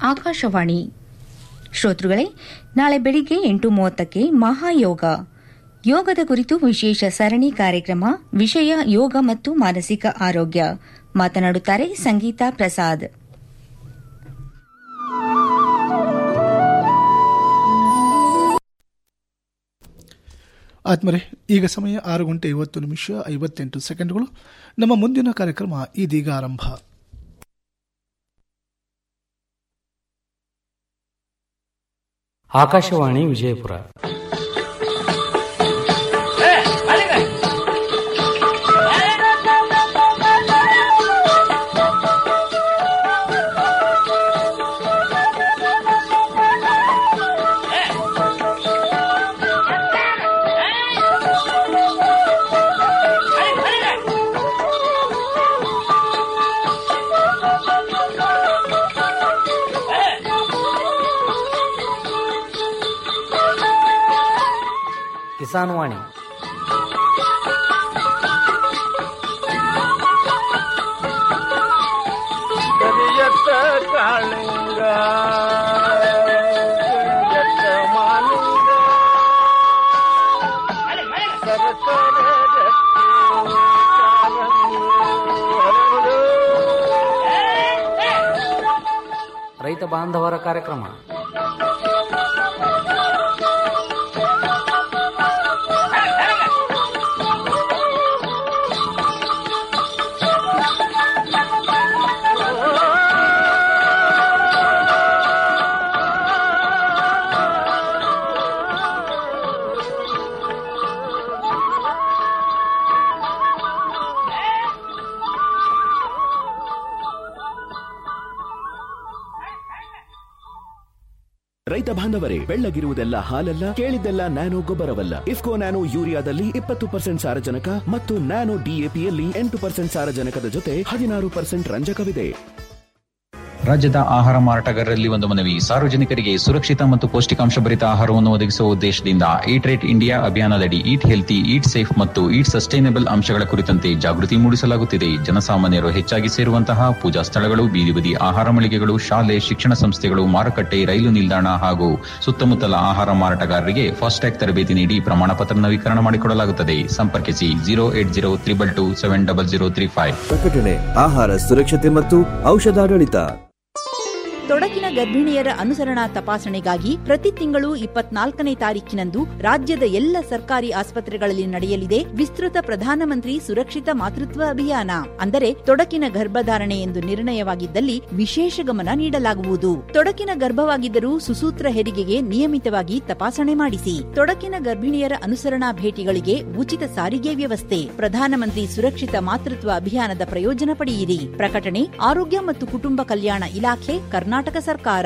ಆಕಾಶವಾಣಿ ಶ್ರೋತೃಗಳೇ ನಾಳೆ ಬೆಳಿಗ್ಗೆ ಎಂಟು ಮೂವತ್ತಕ್ಕೆ ಮಹಾಯೋಗ ಯೋಗದ ಕುರಿತು ವಿಶೇಷ ಸರಣಿ ಕಾರ್ಯಕ್ರಮ ವಿಷಯ ಯೋಗ ಮತ್ತು ಮಾನಸಿಕ ಆರೋಗ್ಯ ಮಾತನಾಡುತ್ತಾರೆ ಸಂಗೀತಾ ಪ್ರಸಾದ್ ಆತ್ಮರೆ ಈಗ ಸಮಯ ಆರು ಗಂಟೆ ಐವತ್ತು ನಿಮಿಷ ಐವತ್ತೆಂಟು ಸೆಕೆಂಡ್ಗಳು ನಮ್ಮ ಮುಂದಿನ ಕಾರ್ಯಕ್ರಮ ಇದೀಗ ಆರಂಭ ಆಕಾಶವಾಣಿ ವಿಜಯಪುರ ಕಿಸಾನ್ ವಾಣಿ ಕರಿಯತ್ತ ಕಾಳಿಂಗ ಕರಿಯತ್ತ ಮಾಲಿಂಗ ಸರಸರ ರತ್ನ ಕಾಲಂಗಿ ಹರಳು. ರೈತ ಬಾಂಧವರ ಕಾರ್ಯಕ್ರಮ ರೈತ ಬಾಂಧವರೇ ಬೆಳ್ಳಗಿರುವುದೆಲ್ಲ ಹಾಲಲ್ಲ ಕೇಳಿದ್ದೆಲ್ಲ ನ್ಯಾನೋ ಗೊಬ್ಬರವಲ್ಲ ಇಫ್ಕೋ ನ್ಯಾನೋ ಯೂರಿಯಾದಲ್ಲಿ ಇಪ್ಪತ್ತು ಪರ್ಸೆಂಟ್ ಸಾರಜನಕ ಮತ್ತು ನ್ಯಾನೋ ಡಿಎಪಿಯಲ್ಲಿ ಎಂಟು ಪರ್ಸೆಂಟ್ ಸಾರಜನಕದ ಜೊತೆ ಹದಿನಾರು ಪರ್ಸೆಂಟ್ ರಂಜಕವಿದೆ ರಾಜ್ಯದ ಆಹಾರ ಮಾರಾಟಗಾರರಲ್ಲಿ ಒಂದು ಮನವಿ ಸಾರ್ವಜನಿಕರಿಗೆ ಸುರಕ್ಷಿತ ಮತ್ತು ಪೌಷ್ಟಿಕಾಂಶ ಭರಿತ ಆಹಾರವನ್ನು ಒದಗಿಸುವ ಉದ್ದೇಶದಿಂದ ಈಟ್ ರೇಟ್ ಇಂಡಿಯಾ ಅಭಿಯಾನದಡಿ ಈಟ್ ಹೆಲ್ತಿ ಈಟ್ ಸೇಫ್ ಮತ್ತು ಈಟ್ ಸಸ್ಟೈನಬಲ್ ಅಂಶಗಳ ಕುರಿತಂತೆ ಜಾಗೃತಿ ಮೂಡಿಸಲಾಗುತ್ತಿದೆ ಜನಸಾಮಾನ್ಯರು ಹೆಚ್ಚಾಗಿ ಸೇರುವಂತಹ ಪೂಜಾ ಸ್ಥಳಗಳು ಬೀದಿ ಬದಿ ಆಹಾರ ಮಳಿಗೆಗಳು ಶಾಲೆ ಶಿಕ್ಷಣ ಸಂಸ್ಥೆಗಳು ಮಾರುಕಟ್ಟೆ ರೈಲು ನಿಲ್ದಾಣ ಹಾಗೂ ಸುತ್ತಮುತ್ತಲ ಆಹಾರ ಮಾರಾಟಗಾರರಿಗೆ ಫಾಸ್ಟ್ಯಾಗ್ ತರಬೇತಿ ನೀಡಿ ಪ್ರಮಾಣ ಪತ್ರ ನವೀಕರಣ ಮಾಡಿಕೊಡಲಾಗುತ್ತದೆ ಸಂಪರ್ಕಿಸಿ zero eight zero triple two seven double zero three five ಪ್ರಕಟಣೆ ಆಹಾರ ಸುರಕ್ಷತೆ ಮತ್ತು ಔಷಧಾಡಳಿತ ತೊಡಕಿನ ಗರ್ಭಿಣಿಯರ ಅನುಸರಣಾ ತಪಾಸಣೆಗಾಗಿ ಪ್ರತಿ ತಿಂಗಳು ಇಪ್ಪತ್ನಾಲ್ಕನೇ ತಾರೀಖಿನಂದು ರಾಜ್ಯದ ಎಲ್ಲ ಸರ್ಕಾರಿ ಆಸ್ಪತ್ರೆಗಳಲ್ಲಿ ನಡೆಯಲಿದೆ ವಿಸ್ತೃತ ಪ್ರಧಾನಮಂತ್ರಿ ಸುರಕ್ಷಿತ ಮಾತೃತ್ವ ಅಭಿಯಾನ ಅಂದರೆ ತೊಡಕಿನ ಗರ್ಭಧಾರಣೆ ಎಂದು ನಿರ್ಣಯವಾಗಿದ್ದಲ್ಲಿ ವಿಶೇಷ ಗಮನ ನೀಡಲಾಗುವುದು ತೊಡಕಿನ ಗರ್ಭವಾಗಿದ್ದರೂ ಸುಸೂತ್ರ ಹೆರಿಗೆಗೆ ನಿಯಮಿತವಾಗಿ ತಪಾಸಣೆ ಮಾಡಿಸಿ ತೊಡಕಿನ ಗರ್ಭಿಣಿಯರ ಅನುಸರಣಾ ಭೇಟಿಗಳಿಗೆ ಉಚಿತ ಸಾರಿಗೆ ವ್ಯವಸ್ಥೆ ಪ್ರಧಾನಮಂತ್ರಿ ಸುರಕ್ಷಿತ ಮಾತೃತ್ವ ಅಭಿಯಾನದ ಪ್ರಯೋಜನ ಪಡೆಯಿರಿ ಪ್ರಕಟಣೆ ಆರೋಗ್ಯ ಮತ್ತು ಕುಟುಂಬ ಕಲ್ಯಾಣ ಇಲಾಖೆ ಕರ್ನಾಟಕ ಸರ್ಕಾರ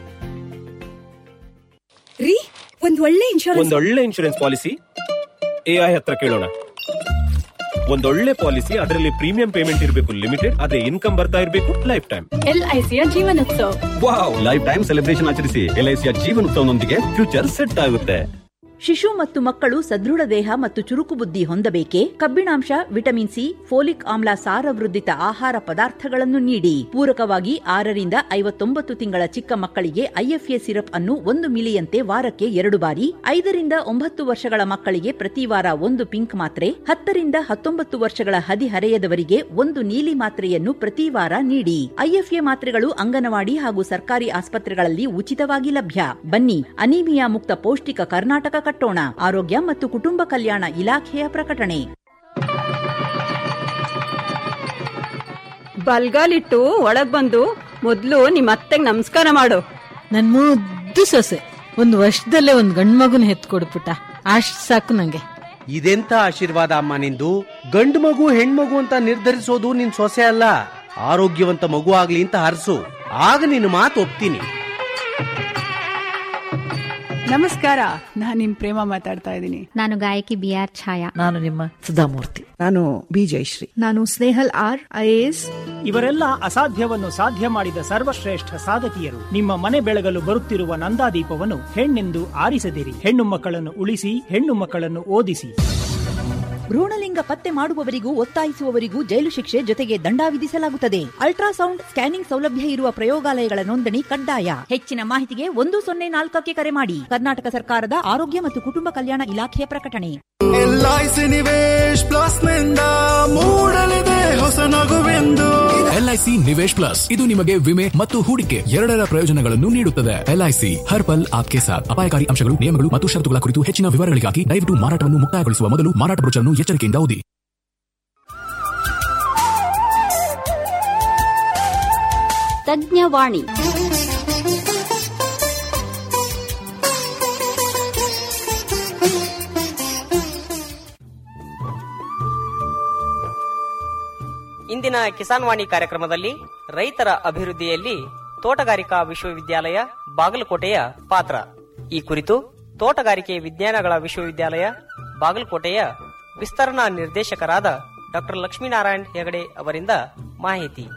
ರೀ ಒಂದ್ ಒಳ್ಳೆ ಇನ್ಶೂರೆನ್ಸ್ ಒಂದೊಳ್ಳೆ ಇನ್ಶೂರೆನ್ಸ್ ಪಾಲಿಸಿ ಎಐ ಹತ್ರ ಕೇಳೋಣ ಒಂದೊಳ್ಳೆ ಪಾಲಿಸಿ ಅದರಲ್ಲಿ ಪ್ರೀಮಿಯಂ ಪೇಮೆಂಟ್ ಇರಬೇಕು ಲಿಮಿಟೆಡ್ ಅದೇ ಇನ್ಕಮ್ ಬರ್ತಾ ಇರಬೇಕು ಲೈಫ್ ಟೈಮ್ ಎಲ್ಐಸಿಯ ಜೀವನೋತ್ಸವ ವಾವ್ ಲೈಫ್ ಟೈಮ್ ಸೆಲೆಬ್ರೇಷನ್ ಆಚರಿಸಿ ಎಲ್ಐಸಿಯ ಜೀವನೋತ್ಸವನೊಂದಿಗೆ ಫ್ಯೂಚರ್ ಸೆಟ್ ಆಗುತ್ತೆ ಶಿಶು ಮತ್ತು ಮಕ್ಕಳು ಸದೃಢ ದೇಹ ಮತ್ತು ಚುರುಕು ಬುದ್ಧಿ ಹೊಂದಬೇಕೆ ಕಬ್ಬಿಣಾಂಶ ವಿಟಮಿನ್ ಸಿ ಫೋಲಿಕ್ ಆಮ್ಲ ಸಾರವೃದ್ಧಿತ ಆಹಾರ ಪದಾರ್ಥಗಳನ್ನು ನೀಡಿ ಪೂರಕವಾಗಿ ಆರರಿಂದ ಐವತ್ತೊಂಬತ್ತು ತಿಂಗಳ ಚಿಕ್ಕ ಮಕ್ಕಳಿಗೆ ಐಎಫ್ಎ ಸಿರಪ್ ಅನ್ನು ಒಂದು ಮಿಲಿಯಂತೆ ವಾರಕ್ಕೆ ಎರಡು ಬಾರಿ ಐದರಿಂದ ಒಂಬತ್ತು ವರ್ಷಗಳ ಮಕ್ಕಳಿಗೆ ಪ್ರತಿ ವಾರ ಒಂದು ಪಿಂಕ್ ಮಾತ್ರೆ ಹತ್ತರಿಂದ ಹತ್ತೊಂಬತ್ತು ವರ್ಷಗಳ ಹದಿಹರೆಯದವರಿಗೆ ಒಂದು ನೀಲಿ ಮಾತ್ರೆಯನ್ನು ಪ್ರತಿ ವಾರ ನೀಡಿ ಐಎಫ್ಎ ಮಾತ್ರೆಗಳು ಅಂಗನವಾಡಿ ಹಾಗೂ ಸರ್ಕಾರಿ ಆಸ್ಪತ್ರೆಗಳಲ್ಲಿ ಉಚಿತವಾಗಿ ಲಭ್ಯ ಬನ್ನಿ ಅನೀಮಿಯಾ ಮುಕ್ತ ಪೌಷ್ಟಿಕ ಕರ್ನಾಟಕ ಕಟ್ಟೋಣ ಆರೋಗ್ಯ ಮತ್ತು ಕುಟುಂಬ ಕಲ್ಯಾಣ ಇಲಾಖೆಯ ಪ್ರಕಟಣೆ ಬಲ್ಗಾಲಿಟ್ಟು ಒಳಗ್ ಬಂದು ಮೊದ್ಲು ನಿಮ್ ಅತ್ತೆಗ್ ನಮಸ್ಕಾರ ಮಾಡು ನನ್ ಮುದ್ದು ಸೊಸೆ ಒಂದ್ ವರ್ಷದಲ್ಲೇ ಒಂದ್ ಗಂಡ್ ಮಗುನ ಹೆತ್ ಕೊಡ್ಬಿಟ್ಟ ಅಷ್ಟ್ ಸಾಕು ನಂಗೆ ಇದೆಂತ ಆಶೀರ್ವಾದ ಅಮ್ಮ ನಿಂದು ಗಂಡು ಮಗು ಹೆಣ್ಮಗು ಅಂತ ನಿರ್ಧರಿಸೋದು ನಿನ್ ಸೊಸೆ ಅಲ್ಲ ಆರೋಗ್ಯವಂತ ಮಗು ಆಗ್ಲಿ ಅಂತ ಹರಸು ಆಗ ನಿನ್ನ ಮಾತು ಒಪ್ತೀನಿ ನಮಸ್ಕಾರ ನಾನ್ ನಿಮ್ ಪ್ರೇಮ ಮಾತಾಡ್ತಾ ಇದ್ದೀನಿ ನಾನು ಗಾಯಕಿ ಬಿ ಆರ್ ಛಾಯಾ ನಾನು ನಿಮ್ಮ ಸುಧಾಮೂರ್ತಿ ನಾನು ಬಿ ಜಯಶ್ರೀ ನಾನು ಸ್ನೇಹಲ್ ಆರ್ ಐಎಎಸ್ ಇವರೆಲ್ಲ ಅಸಾಧ್ಯವನ್ನು ಸಾಧ್ಯ ಮಾಡಿದ ಸರ್ವಶ್ರೇಷ್ಠ ಸಾಧಕಿಯರು ನಿಮ್ಮ ಮನೆ ಬೆಳಗಲು ಬರುತ್ತಿರುವ ನಂದಾದೀಪವನ್ನು ಹೆಣ್ಣೆಂದು ಆರಿಸದಿರಿ ಹೆಣ್ಣು ಮಕ್ಕಳನ್ನು ಉಳಿಸಿ ಹೆಣ್ಣು ಮಕ್ಕಳನ್ನು ಓದಿಸಿ ಭ್ರೂಣಲಿಂಗ ಪತ್ತೆ ಮಾಡುವವರಿಗೂ ಒತ್ತಾಯಿಸುವವರಿಗೂ ಜೈಲು ಶಿಕ್ಷೆ ಜೊತೆಗೆ ದಂಡ ವಿಧಿಸಲಾಗುತ್ತದೆ ಅಲ್ಟ್ರಾಸೌಂಡ್ ಸ್ಕ್ಯಾನಿಂಗ್ ಸೌಲಭ್ಯ ಇರುವ ಪ್ರಯೋಗಾಲಯಗಳ ನೋಂದಣಿ ಕಡ್ಡಾಯ ಹೆಚ್ಚಿನ ಮಾಹಿತಿಗೆ ಒಂದು ಸೊನ್ನೆ ನಾಲ್ಕಕ್ಕೆ ಕರೆ ಮಾಡಿ ಕರ್ನಾಟಕ ಸರ್ಕಾರದ ಆರೋಗ್ಯ ಮತ್ತು ಕುಟುಂಬ ಕಲ್ಯಾಣ ಇಲಾಖೆಯ ಪ್ರಕಟಣೆ ಎಲ್ಐಸಿ ನಿವೇಶ್ ಪ್ಲಸ್ ನಿಂದ ಮೂಡಲಿದೆ ಹೊಸ ನಗುವೆಂದು ಎಲ್ಐಸಿ ನಿವೇಶ್ ಪ್ಲಸ್ ಇದು ನಿಮಗೆ ವಿಮೆ ಮತ್ತು ಹೂಡಿಕೆ ಎರಡರ ಪ್ರಯೋಜನಗಳನ್ನು ನೀಡುತ್ತದೆ ಎಲ್ಐಸಿ ಹರ್ ಪಲ್ ಆಪ್ಕೆ ಸಾಥ್ ಅಪಾಯಕಾರಿ ಅಂಶಗಳು ನಿಯಮಗಳು ಮತ್ತು ಷರತ್ತುಗಳ ಕುರಿತು ಹೆಚ್ಚಿನ ವಿವರಗಳಿಗಾಗಿ ದಯವಿಟ್ಟು ಮಾರಾಟವನ್ನು ಮುಕ್ತಾಯಗೊಳಿಸುವ ಮೊದಲು ಮಾರಾಟ ಬ್ರೋಚರ್ನ್ನು ಎಚ್ಚರಿಕೆಯಿಂದ ಓದಿ ತಜ್ಞವಾಣಿ ಇಂದಿನ ಕಿಸಾನ್ ವಾಣಿ ಕಾರ್ಯಕ್ರಮದಲ್ಲಿ ರೈತರ ಅಭಿವೃದ್ಧಿಯಲ್ಲಿ ತೋಟಗಾರಿಕಾ ವಿಶ್ವವಿದ್ಯಾಲಯ ಬಾಗಲಕೋಟೆಯ ಪಾತ್ರ ಈ ಕುರಿತು ತೋಟಗಾರಿಕೆ ವಿಜ್ಞಾನಗಳ ವಿಶ್ವವಿದ್ಯಾಲಯ ಬಾಗಲಕೋಟೆಯ ವಿಸ್ತರಣಾ ನಿರ್ದೇಶಕರಾದ ಡಾಕ್ಟರ್ ಲಕ್ಷ್ಮೀನಾರಾಯಣ್ ಹೆಗಡೆ ಅವರಿಂದ ಮಾಹಿತಿ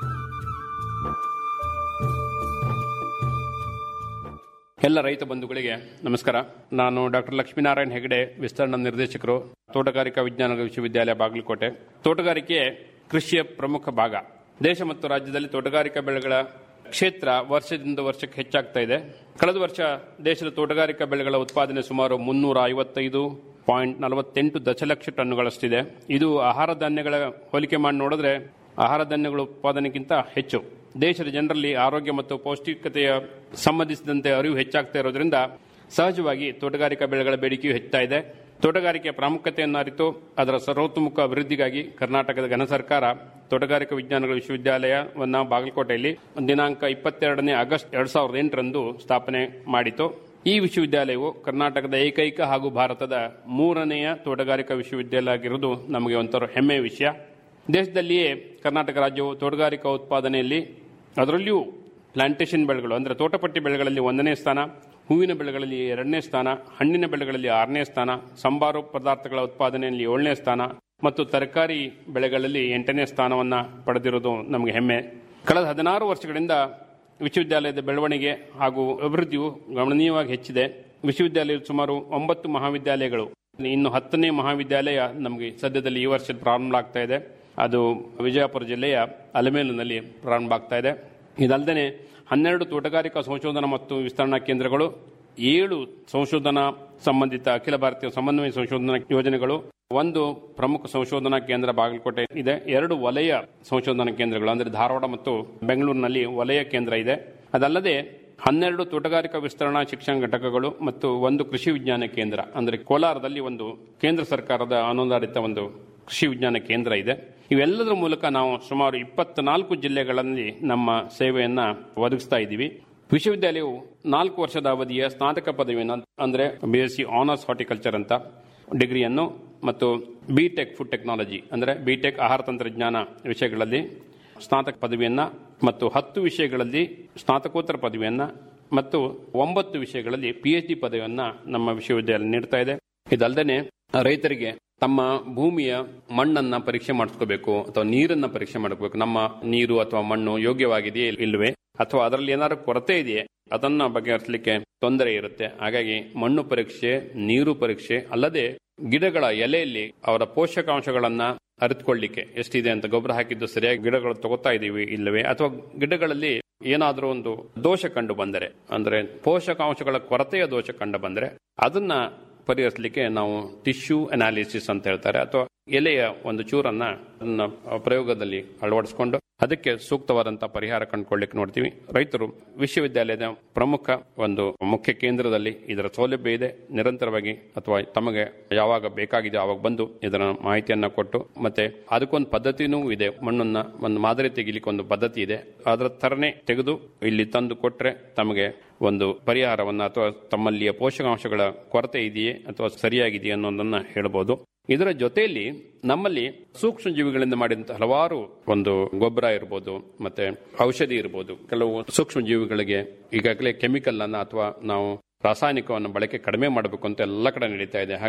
ಎಲ್ಲ ರೈತ ಬಂಧುಗಳಿಗೆ ನಮಸ್ಕಾರ ನಾನು ಡಾಕ್ಟರ್ ಲಕ್ಷ್ಮೀನಾರಾಯಣ್ ಹೆಗಡೆ ವಿಸ್ತರಣಾ ನಿರ್ದೇಶಕರು ತೋಟಗಾರಿಕಾ ವಿಜ್ಞಾನಗಳ ವಿಶ್ವವಿದ್ಯಾಲಯ ಬಾಗಲಕೋಟೆ ತೋಟಗಾರಿಕೆ ಕೃಷಿಯ ಪ್ರಮುಖ ಭಾಗ ದೇಶ ಮತ್ತು ರಾಜ್ಯದಲ್ಲಿ ತೋಟಗಾರಿಕಾ ಬೆಳೆಗಳ ಕ್ಷೇತ್ರ ವರ್ಷದಿಂದ ವರ್ಷಕ್ಕೆ ಹೆಚ್ಚಾಗ್ತಾ ಇದೆ ಕಳೆದ ವರ್ಷ ದೇಶದ ತೋಟಗಾರಿಕಾ ಬೆಳೆಗಳ ಉತ್ಪಾದನೆ ಸುಮಾರು ಮುನ್ನೂರ ಐವತ್ತೈದು ಪಾಯಿಂಟ್ ನಲವತ್ತೆಂಟು ದಶಲಕ್ಷ ಟನ್ನುಗಳಷ್ಟಿದೆ ಇದು ಆಹಾರ ಧಾನ್ಯಗಳ ಹೋಲಿಕೆ ಮಾಡಿ ನೋಡಿದ್ರೆ ಆಹಾರ ಧಾನ್ಯಗಳ ಉತ್ಪಾದನೆಗಿಂತ ಹೆಚ್ಚು ದೇಶದ ಜನರಲ್ಲಿ ಆರೋಗ್ಯ ಮತ್ತು ಪೌಷ್ಟಿಕತೆಯ ಸಂಬಂಧಿಸಿದಂತೆ ಅರಿವು ಹೆಚ್ಚಾಗ್ತಾ ಇರೋದ್ರಿಂದ ಸಹಜವಾಗಿ ತೋಟಗಾರಿಕಾ ಬೆಳೆಗಳ ಬೇಡಿಕೆಯು ಹೆಚ್ಚುತ್ತಾ ಇದೆ ತೋಟಗಾರಿಕೆಯ ಪ್ರಾಮುಖ್ಯತೆಯನ್ನು ಅರಿತು ಅದರ ಸರ್ವತೋಮುಖ ಅಭಿವೃದ್ಧಿಗಾಗಿ ಕರ್ನಾಟಕದ ಘನ ಸರ್ಕಾರ ತೋಟಗಾರಿಕಾ ವಿಜ್ಞಾನಗಳ ವಿಶ್ವವಿದ್ಯಾಲಯವನ್ನು ಬಾಗಲಕೋಟೆಯಲ್ಲಿ ದಿನಾಂಕ ಇಪ್ಪತ್ತೆರಡನೇ ಆಗಸ್ಟ್ ಎರಡ್ ಸಾವಿರದ ಎಂಟರಂದು ಸ್ಥಾಪನೆ ಮಾಡಿತು ಈ ವಿಶ್ವವಿದ್ಯಾಲಯವು ಕರ್ನಾಟಕದ ಏಕೈಕ ಹಾಗೂ ಭಾರತದ ಮೂರನೆಯ ತೋಟಗಾರಿಕಾ ವಿಶ್ವವಿದ್ಯಾಲಯ ಆಗಿರುವುದು ನಮಗೆ ಒಂಥರ ಹೆಮ್ಮೆಯ ವಿಷಯ ದೇಶದಲ್ಲಿಯೇ ಕರ್ನಾಟಕ ರಾಜ್ಯವು ತೋಟಗಾರಿಕಾ ಉತ್ಪಾದನೆಯಲ್ಲಿ ಅದರಲ್ಲಿಯೂ ಪ್ಲಾಂಟೇಶನ್ ಬೆಳೆಗಳು ಅಂದರೆ ತೋಟಪಟ್ಟಿ ಬೆಳೆಗಳಲ್ಲಿ ಒಂದನೇ ಸ್ಥಾನ ಹೂವಿನ ಬೆಳೆಗಳಲ್ಲಿ ಎರಡನೇ ಸ್ಥಾನ ಹಣ್ಣಿನ ಬೆಳೆಗಳಲ್ಲಿ ಆರನೇ ಸ್ಥಾನ ಸಂಬಾರು ಪದಾರ್ಥಗಳ ಉತ್ಪಾದನೆಯಲ್ಲಿ ಏಳನೇ ಸ್ಥಾನ ಮತ್ತು ತರಕಾರಿ ಬೆಳೆಗಳಲ್ಲಿ ಎಂಟನೇ ಸ್ಥಾನವನ್ನು ಪಡೆದಿರುವುದು ನಮಗೆ ಹೆಮ್ಮೆ ಕಳೆದ ಹದಿನಾರು ವರ್ಷಗಳಿಂದ ವಿಶ್ವವಿದ್ಯಾಲಯದ ಬೆಳವಣಿಗೆ ಹಾಗೂ ಅಭಿವೃದ್ಧಿಯು ಗಣನೀಯವಾಗಿ ಹೆಚ್ಚಿದೆ ವಿಶ್ವವಿದ್ಯಾಲಯದ ಸುಮಾರು ಒಂಬತ್ತು ಮಹಾವಿದ್ಯಾಲಯಗಳು ಇನ್ನು ಹತ್ತನೇ ಮಹಾವಿದ್ಯಾಲಯ ನಮಗೆ ಸದ್ಯದಲ್ಲಿ ಈ ವರ್ಷ ಪ್ರಾರಂಭ ಆಗ್ತಾ ಇದೆ ಅದು ವಿಜಯಪುರ ಜಿಲ್ಲೆಯ ಅಲಮೇಲಿನಲ್ಲಿ ಪ್ರಾರಂಭ ಆಗ್ತಾ ಇದೆ ಇದಲ್ಲದೆ ಹನ್ನೆರಡು ತೋಟಗಾರಿಕಾ ಸಂಶೋಧನಾ ಮತ್ತು ವಿಸ್ತರಣಾ ಕೇಂದ್ರಗಳು ಏಳು ಸಂಶೋಧನಾ ಸಂಬಂಧಿತ ಅಖಿಲ ಭಾರತೀಯ ಸಮನ್ವಯ ಸಂಶೋಧನಾ ಯೋಜನೆಗಳು ಒಂದು ಪ್ರಮುಖ ಸಂಶೋಧನಾ ಕೇಂದ್ರ ಬಾಗಲಕೋಟೆ ಇದೆ ಎರಡು ವಲಯ ಸಂಶೋಧನಾ ಕೇಂದ್ರಗಳು ಅಂದರೆ ಧಾರವಾಡ ಮತ್ತು ಬೆಂಗಳೂರಿನಲ್ಲಿ ವಲಯ ಕೇಂದ್ರ ಇದೆ ಅದಲ್ಲದೆ ಹನ್ನೆರಡು ತೋಟಗಾರಿಕಾ ವಿಸ್ತರಣಾ ಶಿಕ್ಷಣ ಘಟಕಗಳು ಮತ್ತು ಒಂದು ಕೃಷಿ ವಿಜ್ಞಾನ ಕೇಂದ್ರ ಅಂದರೆ ಕೋಲಾರದಲ್ಲಿ ಒಂದು ಕೇಂದ್ರ ಸರ್ಕಾರದ ಅನುದಾನಿತ ಒಂದು ಕೃಷಿ ವಿಜ್ಞಾನ ಕೇಂದ್ರ ಇದೆ ಇವೆಲ್ಲದರ ಮೂಲಕ ನಾವು ಸುಮಾರು ಇಪ್ಪತ್ನಾಲ್ಕು ಜಿಲ್ಲೆಗಳಲ್ಲಿ ನಮ್ಮ ಸೇವೆಯನ್ನ ಒದಗಿಸ್ತಾ ಇದ್ದೀವಿ ವಿಶ್ವವಿದ್ಯಾಲಯವು ನಾಲ್ಕು ವರ್ಷದ ಅವಧಿಯ ಸ್ನಾತಕ ಪದವಿಯನ್ನು ಅಂದರೆ B S C honours horticulture ಅಂತ ಡಿಗ್ರಿಯನ್ನು ಮತ್ತು ಬಿ ಟೆಕ್ ಫುಡ್ ಟೆಕ್ನಾಲಜಿ ಅಂದರೆ ಬಿ ಟೆಕ್ ಆಹಾರ ತಂತ್ರಜ್ಞಾನ ವಿಷಯಗಳಲ್ಲಿ ಸ್ನಾತಕ ಪದವಿಯನ್ನ ಮತ್ತು ಹತ್ತು ವಿಷಯಗಳಲ್ಲಿ ಸ್ನಾತಕೋತ್ತರ ಪದವಿಯನ್ನ ಮತ್ತು ಒಂಬತ್ತು ವಿಷಯಗಳಲ್ಲಿ ಪಿಎಚ್ ಡಿ ಪದವಿಯನ್ನ ನಮ್ಮ ವಿಶ್ವವಿದ್ಯಾಲಯ ನೀಡ್ತಾ ಇದೆ ಇದಲ್ಲದೆ ರೈತರಿಗೆ ತಮ್ಮ ಭೂಮಿಯ ಮಣ್ಣನ್ನ ಪರೀಕ್ಷೆ ಮಾಡಿಸ್ಕೋಬೇಕು ಅಥವಾ ನೀರನ್ನ ಪರೀಕ್ಷೆ ಮಾಡಬೇಕು ನಮ್ಮ ನೀರು ಅಥವಾ ಮಣ್ಣು ಯೋಗ್ಯವಾಗಿದೆಯೇ ಇಲ್ಲವೇ ಅಥವಾ ಅದರಲ್ಲಿ ಏನಾದ್ರು ಕೊರತೆ ಇದೆಯೇ ಅದನ್ನ ಬಗೆಹರಿಸಲಿಕ್ಕೆ ತೊಂದರೆ ಇರುತ್ತೆ ಹಾಗಾಗಿ ಮಣ್ಣು ಪರೀಕ್ಷೆ ನೀರು ಪರೀಕ್ಷೆ ಅಲ್ಲದೆ ಗಿಡಗಳ ಎಲೆಯಲ್ಲಿ ಅವರ ಪೋಷಕಾಂಶಗಳನ್ನ ಅರಿತುಕೊಳ್ಳಿಕ್ಕೆ ಎಷ್ಟಿದೆ ಅಂತ ಗೊಬ್ಬರ ಹಾಕಿದ್ದು ಸರಿಯಾಗಿ ಗಿಡಗಳು ತಗೋತಾ ಇದೀವಿ ಇಲ್ಲವೇ ಅಥವಾ ಗಿಡಗಳಲ್ಲಿ ಏನಾದರೂ ಒಂದು ದೋಷ ಕಂಡು ಬಂದರೆ ಅಂದ್ರೆ ಪೋಷಕಾಂಶಗಳ ಕೊರತೆಯ ದೋಷ ಕಂಡು ಬಂದರೆ ಅದನ್ನ ಪರಿಹರಿಸಲಿಕ್ಕೆ ನಾವು ಟಿಶ್ಯೂ ಅನಾಲಿಸಿಸ್ ಅಂತ ಹೇಳ್ತಾರೆ ಅಥವಾ ಎಲೆಯ ಒಂದು ಚೂರನ್ನ ಅದನ್ನ ಪ್ರಯೋಗದಲ್ಲಿ ಅಳವಡಿಸಿಕೊಂಡು ಅದಕ್ಕೆ ಸೂಕ್ತವಾದಂತಹ ಪರಿಹಾರ ಕಂಡುಕೊಳ್ಳಿಕ್ಕೆ ನೋಡ್ತೀವಿ ರೈತರು ವಿಶ್ವವಿದ್ಯಾಲಯದ ಪ್ರಮುಖ ಒಂದು ಮುಖ್ಯ ಕೇಂದ್ರದಲ್ಲಿ ಇದರ ಸೌಲಭ್ಯ ಇದೆ ನಿರಂತರವಾಗಿ ಅಥವಾ ತಮಗೆ ಯಾವಾಗ ಬೇಕಾಗಿದೆ ಆವಾಗ ಬಂದು ಇದರ ಮಾಹಿತಿಯನ್ನ ಕೊಟ್ಟು ಮತ್ತೆ ಅದಕ್ಕೊಂದು ಪದ್ಧತಿನೂ ಇದೆ ಮಣ್ಣನ್ನ ಒಂದು ಮಾದರಿ ತೆಗಿಲಿಕ್ಕೆ ಒಂದು ಪದ್ಧತಿ ಇದೆ ಅದರ ತರನೇ ತೆಗೆದು ಇಲ್ಲಿ ತಂದು ಕೊಟ್ರೆ ತಮಗೆ ಒಂದು ಪರಿಹಾರವನ್ನ ಅಥವಾ ತಮ್ಮಲ್ಲಿಯ ಪೋಷಕಾಂಶಗಳ ಕೊರತೆ ಇದೆಯೇ ಅಥವಾ ಸರಿಯಾಗಿದೆಯೇ ಅನ್ನೋದನ್ನ ಹೇಳಬಹುದು ಇದರ ಜೊತೆಯಲ್ಲಿ ನಮ್ಮಲ್ಲಿ ಸೂಕ್ಷ್ಮ ಜೀವಿಗಳಿಂದ ಮಾಡಿದಂತಹ ಹಲವಾರು ಒಂದು ಗೊಬ್ಬರ ಇರ್ಬೋದು ಮತ್ತೆ ಔಷಧಿ ಇರ್ಬೋದು ಕೆಲವು ಸೂಕ್ಷ್ಮ ಜೀವಿಗಳಿಗೆ ಈಗಾಗಲೇ ಕೆಮಿಕಲ್ ಅನ್ನ ಅಥವಾ ನಾವು ರಾಸಾಯನಿಕವನ್ನು ಬಳಕೆ ಕಡಿಮೆ ಮಾಡಬೇಕು ಅಂತ ಎಲ್ಲ ಕಡೆ ನಡೀತಾ ಇದೆ ಹಾಗಾಗಿ